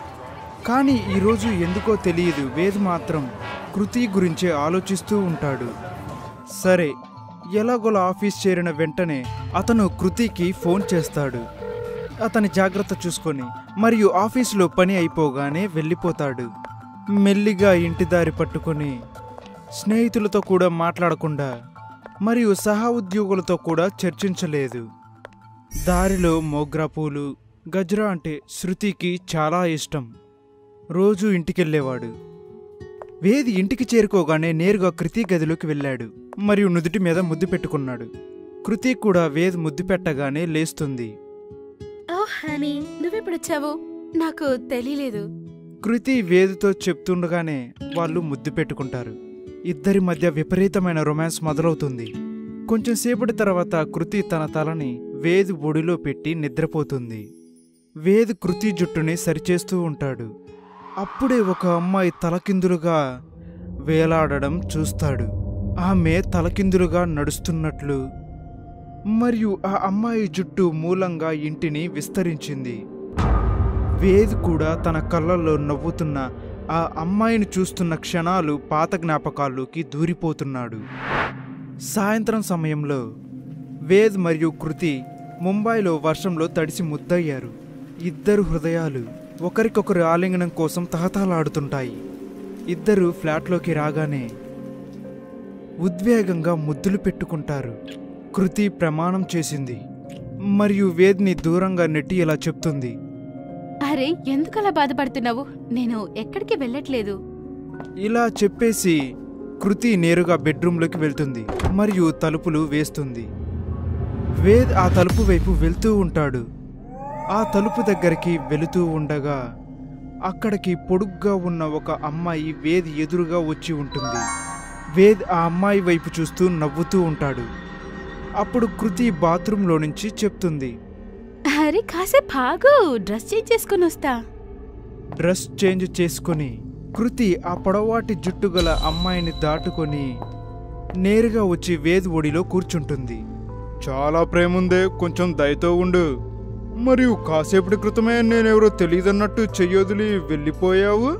కానీ ఈరోజు ఎందుకో తెలియదు వేద్ మాత్రం కృతి గురించే ఆలోచిస్తూ ఉంటాడు సరే ఎలాగోలా ఆఫీస్ చేరిన వెంటనే అతను కృతికి ఫోన్ చేస్తాడు అతని జాగ్రత్త చూసుకొని మరియు ఆఫీసులో పని అయిపోగానే వెళ్ళిపోతాడు మెల్లిగా ఇంటి దారి పట్టుకొని స్నేహితులతో కూడా మాట్లాడకుండా మరియు సహా ఉద్యోగులతో కూడా చర్చించలేదు దారిలో మోగ్రా పూలు గజ్రా అంటే శృతికి చాలా ఇష్టం రోజు ఇంటికెళ్ళేవాడు వేది ఇంటికి చేరుకోగానే నేరుగా కృతి గదిలోకి వెళ్ళాడు మరియు నుదుటి మీద ముద్దు పెట్టుకున్నాడు కృతి కూడా వేద్ ముద్దు పెట్టగానే లేస్తుంది ఓ హనీ నువ్వెప్పుడు వచ్చావు నాకు తెలియలేదు కృతి వేదితో చెప్తుండగానే వాళ్ళు ముద్దు పెట్టుకుంటారు ఇద్దరి మధ్య విపరీతమైన రొమాన్స్ మొదలవుతుంది కొంచెం సేపటి తర్వాత కృతి తన తలని వేద్ ఒడిలో పెట్టి నిద్రపోతుంది వేద్ కృతి జుట్టుని సరిచేస్తూ ఉంటాడు అప్పుడే ఒక అమ్మాయి తలకిందులుగా వేలాడడం చూస్తాడు ఆమె తలకిందులుగా నడుస్తున్నట్లు మరియు ఆ అమ్మాయి జుట్టు మూలంగా ఇంటిని విస్తరించింది వేద్ కూడా తన కళ్ళల్లో నవ్వుతున్న ఆ అమ్మాయిని చూస్తున్న క్షణాలు పాత జ్ఞాపకాల్లోకి దూరిపోతున్నాడు సాయంత్రం సమయంలో వేద్ మరియు కృతి ముంబైలో వర్షంలో తడిసి ముద్దయ్యారు ఇద్దరు హృదయాలు ఒకరికొకరు ఆలింగనం కోసం తహతహలాడుతుంటాయి ఇద్దరు ఫ్లాట్లోకి రాగానే ఉద్వేగంగా ముద్దులు పెట్టుకుంటారు కృతి ప్రమాణం చేసింది మరియు వేద్ని దూరంగా నెట్టి ఇలా చెప్తుంది అరే ఎందుకలా బాధపడుతున్నావు నేను ఎక్కడికి వెళ్ళట్లేదు ఇలా చెప్పేసి కృతి నేరుగా బెడ్రూమ్లోకి వెళ్తుంది మరియు తలుపులు వేస్తుంది వేద్ ఆ తలుపు వైపు వెళ్తూ ఉంటాడు ఆ తలుపు దగ్గరికి వెళుతూ ఉండగా అక్కడికి పొడుగ్గా ఉన్న ఒక అమ్మాయి వేద్ ఎదురుగా వచ్చి ఉంటుంది వేద్ ఆ అమ్మాయి వైపు చూస్తూ నవ్వుతూ ఉంటాడు అప్పుడు కృతి బాత్రూంలో నుంచి చెప్తుంది అరే కాసేపు ఆగు డ్రెస్ చేంజ్ చేసుకుని వస్తా డ్రెస్ చేంజ్ చేసుకొని కృతి ఆ పొడవాటి జుట్టు గల అమ్మాయిని దాటుకొని నేరుగా వచ్చి వేద్ ఒడిలో కూర్చుంటుంది చాలా ప్రేముందే కొంచెం దయతో ఉండు మరియు కాసేపటి క్రితమే నేనెవరో తెలియదన్నట్టు చెయ్యొదిలి వెళ్ళిపోయావు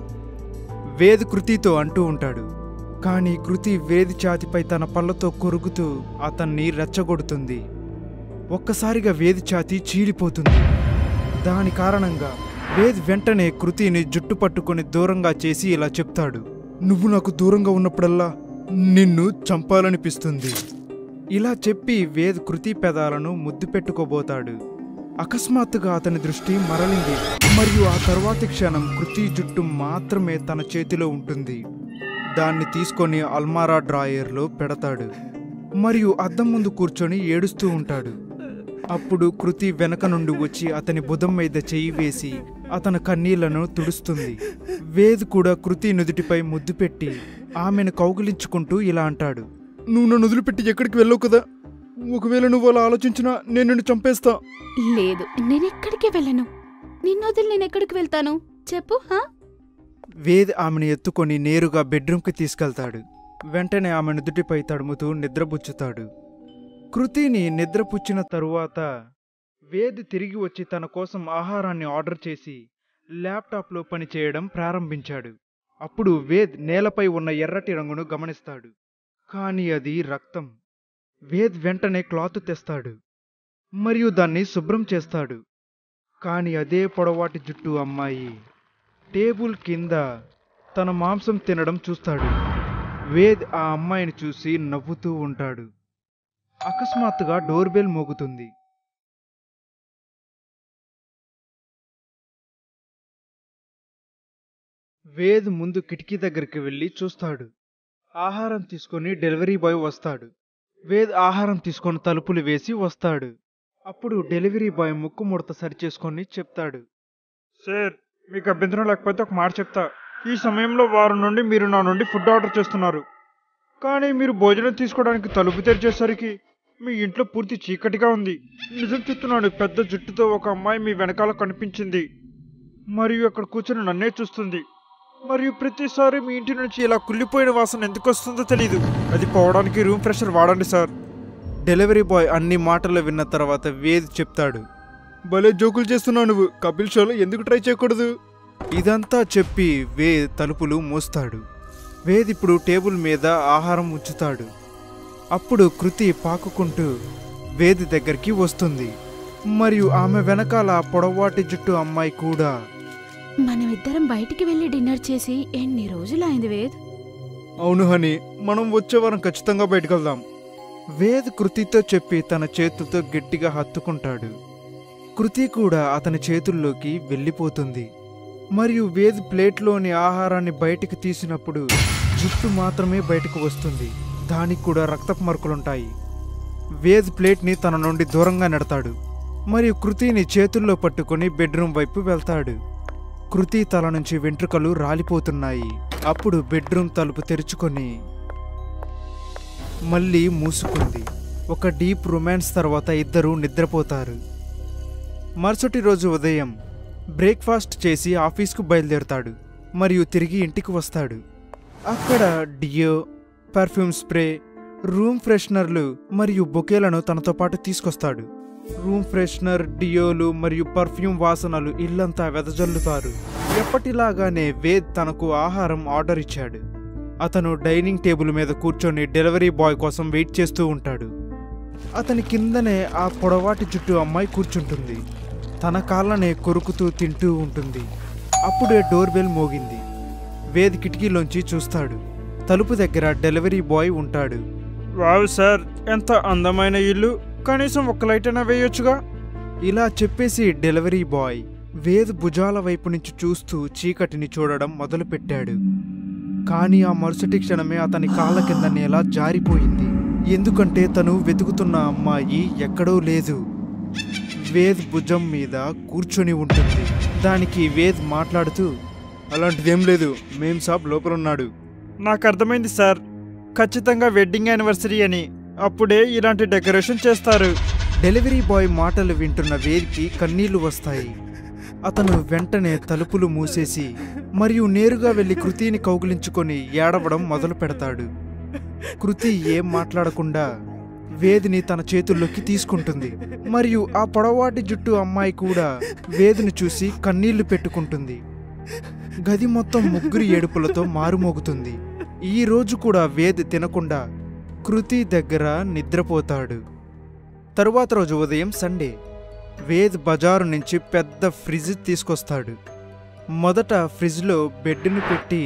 వేద్ కృతితో అంటూ ఉంటాడు కానీ కృతి వేది ఛాతిపై తన పళ్ళతో కొరుకుతూ అతన్ని రెచ్చగొడుతుంది ఒక్కసారిగా వేది ఛాతి చీలిపోతుంది దాని కారణంగా వేద్ వెంటనే కృతిని జుట్టు పట్టుకొని దూరంగా చేసి ఇలా చెప్తాడు నువ్వు నాకు దూరంగా ఉన్నప్పుడల్లా నిన్ను చంపాలనిపిస్తుంది ఇలా చెప్పి వేద్ కృతి పెదాలను ముద్దు పెట్టుకోబోతాడు అకస్మాత్తుగా అతని దృష్టి మరలింది మరియు ఆ తర్వాతి క్షణం కృతి జుట్టు మాత్రమే తన చేతిలో ఉంటుంది దాన్ని తీసుకొని అల్మారా డ్రాయర్లో పెడతాడు మరియు అద్దం ముందు కూర్చొని ఏడుస్తూ ఉంటాడు అప్పుడు కృతి వెనక నుండి వచ్చి అతని బుధం మీద చెయ్యి వేసి అతని కన్నీళ్లను తుడుస్తుంది వేద్ కూడా కృతి నుదుటిపై ముద్దు పెట్టి ఆమెను కౌగిలించుకుంటూ ఇలా అంటాడు నువ్వు నన్ను వదిలిపెట్టి ఎక్కడికి వెళ్ళవు కదా ఒకవేళ నువ్వు అలా ఆలోచించినా నేను నిన్ను చంపేస్తా లేదు నేనెక్కడికి వెళ్ళను నిన్ను వదిలి నేను ఎక్కడికి వెళ్తాను చెప్పు హా వేద్ ఆమెను ఎత్తుకొని నేరుగా బెడ్రూమ్కి తీసుకెళ్తాడు వెంటనే ఆమె నుదుటిపై తడుముతూ నిద్రపుచ్చుతాడు కృతిని నిద్రపుచ్చిన తరువాత వేద్ తిరిగి వచ్చి తన కోసం ఆహారాన్ని ఆర్డర్ చేసి ల్యాప్టాప్లో పనిచేయడం ప్రారంభించాడు అప్పుడు వేద్ నేలపై ఉన్న ఎర్రటి రంగును గమనిస్తాడు కానీ అది రక్తం వేద్ వెంటనే క్లాత్ తెస్తాడు మరియు దాన్ని శుభ్రం చేస్తాడు కానీ అదే పొడవాటి జుట్టు అమ్మాయి టేబుల్ కింద తన మాంసం తినడం చూస్తాడు వేద్ ఆ అమ్మాయిని చూసి నవ్వుతూ ఉంటాడు అకస్మాత్తుగా డోర్ బెల్ మోగుతుంది వేద్ ముందు కిటికీ దగ్గరికి వెళ్ళి చూస్తాడు ఆహారం తీసుకొని డెలివరీ బాయ్ వస్తాడు వేద్ ఆహారం తీసుకొని తలుపులు వేసి వస్తాడు అప్పుడు డెలివరీ బాయ్ ముక్కు ముడత సరిచేసుకొని చెప్తాడు సార్ మీకు అభ్యంతరం లేకపోతే ఒక మాట చెప్తా ఈ సమయంలో వారం నుండి మీరు నా నుండి ఫుడ్ ఆర్డర్ చేస్తున్నారు కానీ మీరు భోజనం తీసుకోవడానికి తలుపు తెరిచేసరికి మీ ఇంట్లో పూర్తి చీకటిగా ఉంది నిజం చెప్తున్నాను పెద్ద జుట్టుతో ఒక అమ్మాయి మీ వెనకాల కనిపించింది మరియు అక్కడ కూర్చొని నన్నే చూస్తుంది మరియు ప్రతిసారి మీ ఇంటి నుంచి ఇలా కుళ్ళిపోయిన వాసన ఎందుకు వస్తుందో తెలియదు అది పోవడానికి రూమ్ ఫ్రెషర్ వాడండి సార్ డెలివరీ బాయ్ అన్ని మాటలు విన్న తర్వాత వేద్ చెప్తాడు భలే జోకులు చేస్తున్నావు నువ్వు కపిల్ షోలో ఎందుకు ట్రై చేయకూడదు ఇదంతా చెప్పి వేద్ తలుపులు మూస్తాడు వేద్ ఇప్పుడు టేబుల్ మీద ఆహారం ఉంచుతాడు అప్పుడు కృతి పాకుకుంటూ వేద్ దగ్గరికి వస్తుంది మరియు ఆమె వెనకాల ఆ పొడవాటి జుట్టు అమ్మాయి కూడా మనమిద్దరం బయటికి వెళ్ళి డిన్నర్ చేసి ఎన్ని రోజులైంది వేద్ అవును హని మనం వచ్చే వారం ఖచ్చితంగా బయటకు వెళ్దాం వేద్ కృతితో చెప్పి తన చేతులతో గట్టిగా హత్తుకుంటాడు కృతి కూడా అతని చేతుల్లోకి వెళ్ళిపోతుంది మరియు వేద్ ప్లేట్లోని ఆహారాన్ని బయటికి తీసినప్పుడు జుట్టు మాత్రమే బయటకు వస్తుంది దానికి కూడా రక్తపు మరకలుంటాయి వేద్ ప్లేట్ని తన నుండి దూరంగా నెడతాడు మరియు కృతిని చేతుల్లో పట్టుకొని బెడ్రూమ్ వైపు వెళ్తాడు కృతి తల నుంచి వెంట్రుకలు రాలిపోతున్నాయి అప్పుడు బెడ్రూమ్ తలుపు తెరుచుకొని మళ్ళీ మూసుకుంది ఒక డీప్ రొమాన్స్ తర్వాత ఇద్దరూ నిద్రపోతారు మరుసటి రోజు ఉదయం బ్రేక్ఫాస్ట్ చేసి ఆఫీస్కు బయలుదేరుతాడు మరియు తిరిగి ఇంటికి వస్తాడు అక్కడ డియో పర్ఫ్యూమ్ స్ప్రే రూమ్ ఫ్రెషనర్లు మరియు బొకేలను తనతో పాటు తీసుకొస్తాడు రూమ్ ఫ్రెషనర్ డియోలు మరియు పర్ఫ్యూమ్ వాసనలు ఇల్లంతా వెదజల్లుతారు ఎప్పటిలాగానే వేద్ తనకు ఆహారం ఆర్డర్ ఇచ్చాడు అతను డైనింగ్ టేబుల్ మీద కూర్చొని డెలివరీ బాయ్ కోసం వెయిట్ చేస్తూ ఉంటాడు అతని కిందనే ఆ పొడవాటి చుట్టూ అమ్మాయి కూర్చుంటుంది తన కాళ్ళనే కొరుకుతూ తింటూ ఉంటుంది అప్పుడే డోర్ బెల్ మోగింది వేద్ కిటికీలోంచి చూస్తాడు తలుపు దగ్గర డెలివరీ బాయ్ ఉంటాడు వావ్ సార్ ఎంత అందమైన ఇల్లు కనీసం ఒక్క లైట్ అయినా వేయొచ్చుగా ఇలా చెప్పేసి డెలివరీ బాయ్ వేద్ భుజాల వైపు నుంచి చూస్తూ చీకటిని చూడడం మొదలుపెట్టాడు కానీ ఆ మరుసటి క్షణమే అతని కాళ్ళ కింద నేల జారిపోయింది ఎందుకంటే తను వెతుకుతున్న అమ్మాయి ఎక్కడో లేదు వేద్ భుజం మీద కూర్చొని ఉంటుంది దానికి వేద్ మాట్లాడుతూ అలాంటిదేం లేదు మేం సాబ్ లోపల ఉన్నాడు నాకు అర్థమైంది సార్ ఖచ్చితంగా వెడ్డింగ్ యానివర్సరీ అని అప్పుడే ఇలాంటి డెకరేషన్ చేస్తారు డెలివరీ బాయ్ మాటలు వింటున్న వేద్కి కన్నీళ్లు వస్తాయి అతను వెంటనే తలుపులు మూసేసి మరియు నేరుగా వెళ్లి కృతిని కౌగిలించుకొని ఏడవడం మొదలు పెడతాడు కృతి ఏం మాట్లాడకుండా వేదిని తన చేతుల్లోకి తీసుకుంటుంది మరియు ఆ పొడవాటి జుట్టు అమ్మాయి కూడా వేదిని చూసి కన్నీళ్లు పెట్టుకుంటుంది గది మొత్తం ముగ్గురి ఏడుపులతో మారుమోగుతుంది ఈ రోజు కూడా వేద్ తినకుండా కృతి దగ్గర నిద్రపోతాడు తరువాత రోజు ఉదయం సండే వేద్ బజారు నుంచి పెద్ద ఫ్రిడ్జ్ తీసుకొస్తాడు మొదట ఫ్రిడ్జ్లో బెడ్ని పెట్టి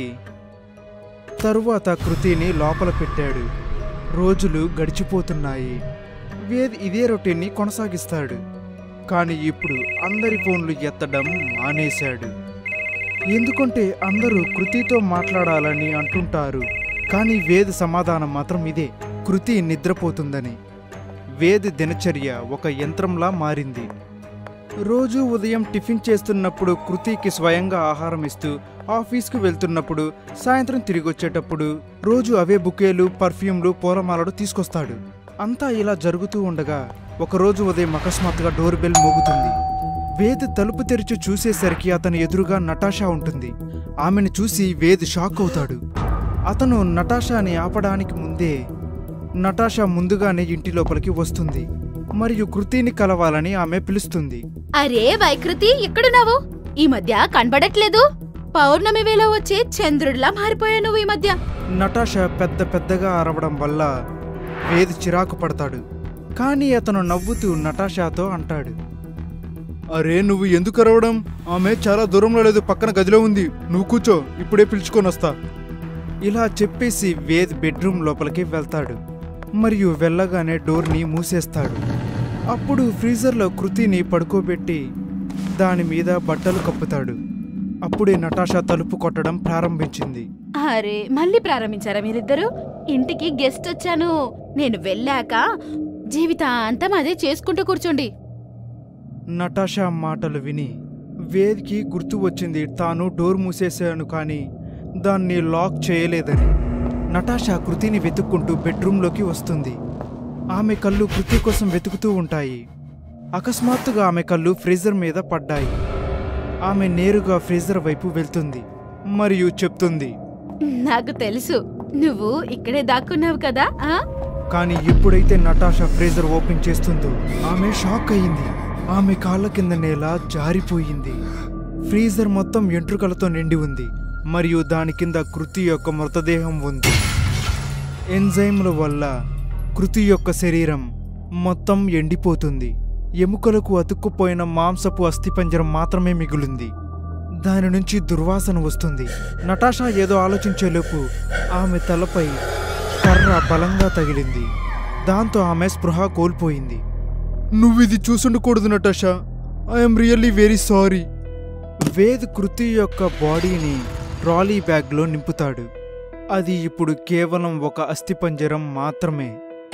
తరువాత కృతిని లోపల పెట్టాడు రోజులు గడిచిపోతున్నాయి వేద్ ఇదే రొటీన్ని కొనసాగిస్తాడు కానీ ఇప్పుడు అందరి ఫోన్లు ఎత్తడం మానేశాడు ఎందుకంటే అందరూ కృతితో మాట్లాడాలని అంటుంటారు కానీ వేద్ సమాధానం మాత్రం ఇదే కృతి నిద్రపోతుందని వేద్ దినచర్య ఒక యంత్రంలా మారింది రోజు ఉదయం టిఫిన్ చేస్తున్నప్పుడు కృతికి స్వయంగా ఆహారం ఇస్తూ ఆఫీస్కు వెళ్తున్నప్పుడు సాయంత్రం తిరిగి వచ్చేటప్పుడు రోజు అవే బుకేలు పర్ఫ్యూమ్లు పూలమాలలు తీసుకొస్తాడు అంతా ఇలా జరుగుతూ ఉండగా ఒకరోజు ఉదయం అకస్మాత్తుగా డోర్ బెల్ మోగుతుంది వేద్ తలుపు తెరిచి చూసేసరికి అతని ఎదురుగా నటాషా ఉంటుంది ఆమెను చూసి వేద్ షాక్ అవుతాడు అతను నటాషాని ఆపడానికి ముందే నటాషా ముందుగానే ఇంటి లోపలికి వస్తుంది మరియు కృతిని కలవాలని ఆమె పిలుస్తుంది అరే వైకృతి ఎక్కడున్నావు ఈ మధ్య కనబడట్లేదు పౌర్ణమి వేళ వచ్చే చంద్రుడిలా మారిపోయావు నువ్వు ఈ మధ్య నటాషా పెద్ద పెద్దగా అరవడం వల్ల వేద్ చిరాకు పడతాడు కానీ అతను నవ్వుతూ నటాషాతో అంటాడు అరే నువ్వు ఎందుకు అరవడం ఆమె చాలా దూరంలో లేదు పక్కన గదిలో ఉంది నువ్వు కూర్చో ఇప్పుడే పిలుచుకొని వస్తా ఇలా చెప్పేసి వేద్ బెడ్రూమ్ లోపలికి వెళ్తాడు మరియు వెళ్ళగానే డోర్ని మూసేస్తాడు అప్పుడు ఫ్రీజర్లో కృతిని పడుకోబెట్టి దాని మీద బట్టలు కప్పుతాడు అప్పుడే నటాషా తలుపు కొట్టడం ప్రారంభించింది అరే మళ్ళీ ప్రారంభించారా మీరిద్దరు ఇంటికి గెస్ట్ వచ్చాను నేను వెళ్ళాక జీవితాంతం అదే చేసుకుంటూ కూర్చోండి నటాషా మాటలు విని వేద్కి గుర్తు వచ్చింది తాను డోర్ మూసేశాను కానీ దాన్ని లాక్ చేయలేదని నటాషా కృతిని వెతుక్కుంటూ బెడ్రూమ్లోకి వస్తుంది ఆమె కళ్ళు కృతి కోసం వెతుకుతూ ఉంటాయి అకస్మాత్తుగా ఆమె కళ్ళు ఫ్రీజర్ మీద పడ్డాయి ఆమె నేరుగా ఫ్రీజర్ వైపు వెళ్తుంది మరియు చెప్తుంది నాకు తెలుసు నువ్వు ఇక్కడే దాక్కున్నావు కదా ఆ కానీ ఎప్పుడైతే నటాషా ఫ్రీజర్ ఓపెన్ చేస్తుందో ఆమె షాక్ అయింది ఆమె కాళ్ళ కింద నేల జారిపోయింది ఫ్రీజర్ మొత్తం ఎంట్రుకలతో నిండి ఉంది మరియు దాని కింద కృతి యొక్క మృతదేహం ఉంది ఎంజైమ్ల వల్ల కృతి యొక్క శరీరం మొత్తం ఎండిపోతుంది ఎముకలకు అతుక్కుపోయిన మాంసపు అస్థిపంజరం మాత్రమే మిగులుంది దాని నుంచి దుర్వాసన వస్తుంది నటాషా ఏదో ఆలోచించేలోపు ఆమె తలపై కర్ర బలంగా తగిలింది దాంతో ఆమె స్పృహ కోల్పోయింది నువ్వు ఇది చూసుండకూడదు Natasha I'm really very sorry Ved Kriti యొక్క బాడీని ట్రాలీ బ్యాగ్లో నింపుతాడు అది ఇప్పుడు కేవలం ఒక అస్థిపంజరం మాత్రమే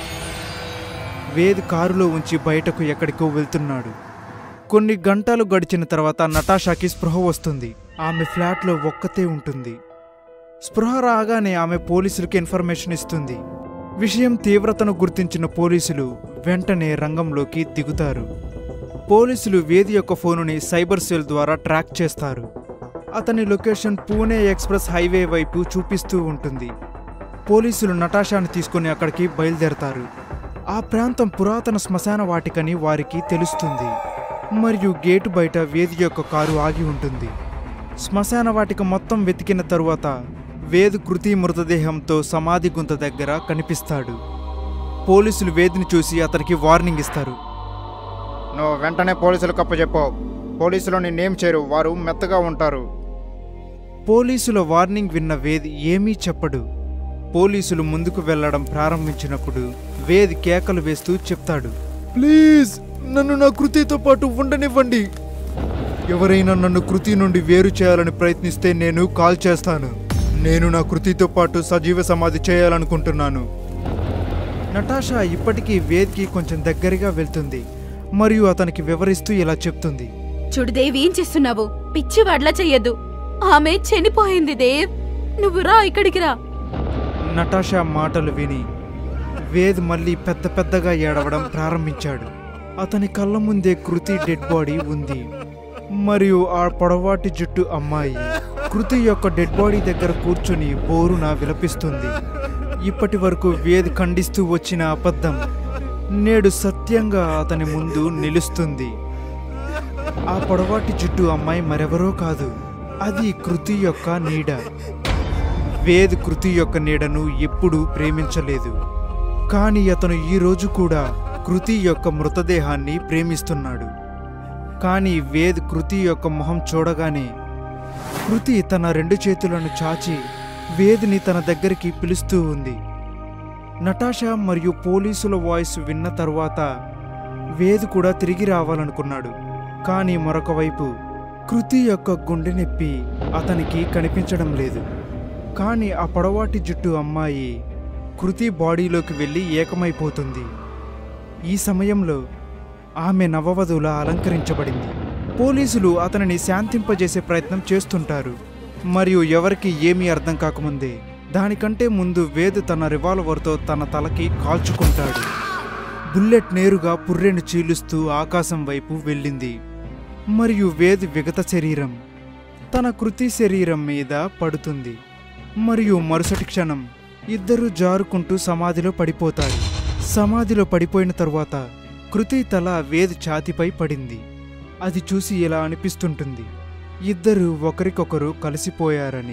వేద్ కారులో ఉంచి బయటకు ఎక్కడికో వెళ్తున్నాడు కొన్ని గంటలు గడిచిన తర్వాత నటాషాకి స్పృహ వస్తుంది ఆమె ఫ్లాట్లో ఒక్కతే ఉంటుంది స్పృహ రాగానే ఆమె పోలీసులకు ఇన్ఫర్మేషన్ ఇస్తుంది విషయం తీవ్రతను గుర్తించిన పోలీసులు వెంటనే రంగంలోకి దిగుతారు పోలీసులు వేది యొక్క ఫోనుని సైబర్ సెల్ ద్వారా ట్రాక్ చేస్తారు అతని లొకేషన్ పూణే ఎక్స్ప్రెస్ హైవే వైపు చూపిస్తూ ఉంటుంది పోలీసులు నటాషాను తీసుకుని అక్కడికి బయలుదేరతారు ఆ ప్రాంతం పురాతన శ్మశాన వాటికని వారికి తెలుస్తుంది మరియు గేటు బయట వేది యొక్క కారు ఆగి ఉంటుంది శ్మశాన వాటిక మొత్తం వెతికిన తరువాత వేద్ కృతి మృతదేహంతో సమాధి గుంత దగ్గర కనిపిస్తాడు పోలీసులు వేదిని చూసి అతనికి వార్నింగ్ ఇస్తారు నువ్వు వెంటనే పోలీసులకు అప్పచెప్పు పోలీసులు నిన్నేం చేయరు వారు మెత్తగా ఉంటారు పోలీసుల వార్నింగ్ విన్న వేద్ ఏమీ చెప్పడు పోలీసులు ముందుకు వెళ్ళడం ప్రారంభించినప్పుడు వేద్ కేకలు వేస్తూ చెప్తాడు ప్లీజ్ నన్ను నా కృతితో పాటు ఉండనివ్వండి ఎవరైనా నన్ను కృతి నుండి వేరు చేయాలని ప్రయత్నిస్తే నేను కాల్ చేస్తాను నేను నా కృతితో పాటు సజీవ సమాధి చేయాలనుకుంటున్నాను నటాషా ఇప్పటికీ వేద్కి కొంచెం దగ్గరగా వెళ్తుంది మరియు అతనికి వివరిస్తూ ఇలా చెప్తుంది చూడు దేవ్ ఏం చేస్తున్నావు పిచ్చివాడ్లా చెయ్యొద్దు ఆమె చనిపోయింది దేవ్ నువ్వు రా ఇక్కడికి రా నటాషా మాటలు విని వేద్ మళ్ళీ పెద్ద పెద్దగా ఏడవడం ప్రారంభించాడు అతని కళ్ళ ముందే కృతి డెడ్ బాడీ ఉంది మరియు ఆ పొడవాటి జుట్టు అమ్మాయి కృతి యొక్క డెడ్ బాడీ దగ్గర కూర్చుని బోరున విలపిస్తుంది ఇప్పటి వరకు వేద్ ఖండిస్తూ వచ్చిన అబద్ధం నేడు సత్యంగా అతని ముందు నిలుస్తుంది ఆ పొడవాటి జుట్టు అమ్మాయి మరెవరో కాదు అది కృతి యొక్క నీడ వేద్ కృతి యొక్క నీడను ఎప్పుడూ ప్రేమించలేదు కానీ అతను ఈ రోజు కూడా కృతి యొక్క మృతదేహాన్ని ప్రేమిస్తున్నాడు కానీ వేద్ కృతి యొక్క మొహం చూడగానే కృతి తన రెండు చేతులను చాచి వేద్ని తన దగ్గరికి పిలుస్తూ ఉంది నటాషా మరియు పోలీసుల వాయిస్ విన్న తర్వాత వేద్ కూడా తిరిగి రావాలనుకున్నాడు కానీ మరొక వైపు కృతి యొక్క గుండె నొప్పి అతనికి కనిపించడం లేదు కానీ ఆ పొడవాటి జుట్టు అమ్మాయి కృతి బాడీలోకి వెళ్ళి ఏకమైపోతుంది ఈ సమయంలో ఆమె నవవధువులా అలంకరించబడింది పోలీసులు అతనిని శాంతింపజేసే ప్రయత్నం చేస్తుంటారు మరియు ఎవరికి ఏమీ అర్థం కాకముందే దానికంటే ముందు వేద్ తన రివాల్వర్తో తన తలకి కాల్చుకుంటాడు బుల్లెట్ నేరుగా పుర్రెను చీలుస్తూ ఆకాశం వైపు వెళ్ళింది మరియు వేద్ విగత శరీరం తన కృతి శరీరం మీద పడుతుంది మరియు మరుసటి క్షణం ఇద్దరూ జారుకుంటూ సమాధిలో పడిపోతారు సమాధిలో పడిపోయిన తరువాత కృతి తల వేద్ ఛాతిపై పడింది అది చూసి ఇలా అనిపిస్తుంటుంది ఇద్దరు ఒకరికొకరు కలిసిపోయారని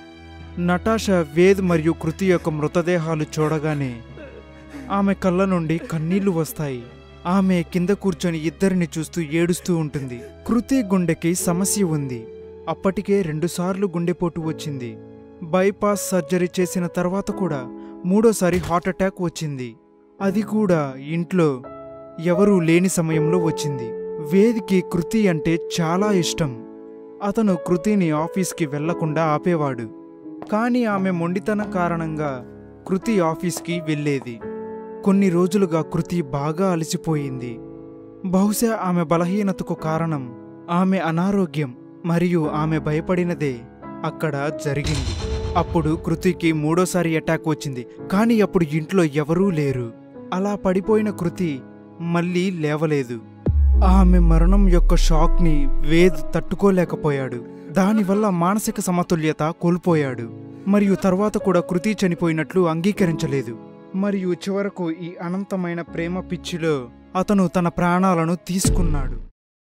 నటాషా వేద్ మరియు కృతి యొక్క మృతదేహాలు చూడగానే ఆమె కళ్ళ నుండి కన్నీళ్లు వస్తాయి ఆమె కింద కూర్చొని ఇద్దరిని చూస్తూ ఏడుస్తూ ఉంటుంది కృతి గుండెకి సమస్య ఉంది అప్పటికే రెండుసార్లు గుండెపోటు వచ్చింది బైపాస్ సర్జరీ చేసిన తర్వాత కూడా మూడోసారి హార్ట్ అటాక్ వచ్చింది అది కూడా ఇంట్లో ఎవరూ లేని సమయంలో వచ్చింది వేదికి కృతి అంటే చాలా ఇష్టం అతను కృతిని ఆఫీస్కి వెళ్లకుండా ఆపేవాడు కానీ ఆమె మొండితనం కారణంగా కృతి ఆఫీస్కి వెళ్ళేది కొన్ని రోజులుగా కృతి బాగా అలసిపోయింది బహుశా ఆమె బలహీనతకు కారణం ఆమె అనారోగ్యం మరియు ఆమె భయపడినదే అక్కడ జరిగింది అప్పుడు కృతికి మూడోసారి అటాక్ వచ్చింది కానీ అప్పుడు ఇంట్లో ఎవరూ లేరు అలా పడిపోయిన కృతి మళ్ళీ లేవలేదు ఆమె మరణం యొక్క షాక్ని వేద్ తట్టుకోలేకపోయాడు దానివల్ల మానసిక సమతుల్యత కోల్పోయాడు మరియు తర్వాత కూడా కృతి చనిపోయినట్లు అంగీకరించలేదు మరియు చివరకు ఈ అనంతమైన ప్రేమ పిచ్చిలో అతను తన ప్రాణాలను తీసుకున్నాడు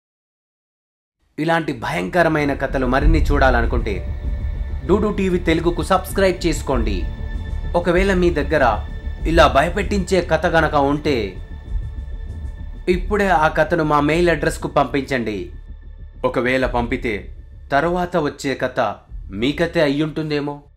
ఇలాంటి భయంకరమైన కథలు మరిన్ని చూడాలనుకుంటే డూడు టీవీ తెలుగుకు సబ్స్క్రైబ్ చేసుకోండి ఒకవేళ మీ దగ్గర ఇలా భయపెట్టించే కథ గనక ఉంటే ఇప్పుడే ఆ కథను మా మెయిల్ అడ్రస్కు పంపించండి ఒకవేళ పంపితే తరువాత వచ్చే కథ మీ కథే అయ్యుంటుందేమో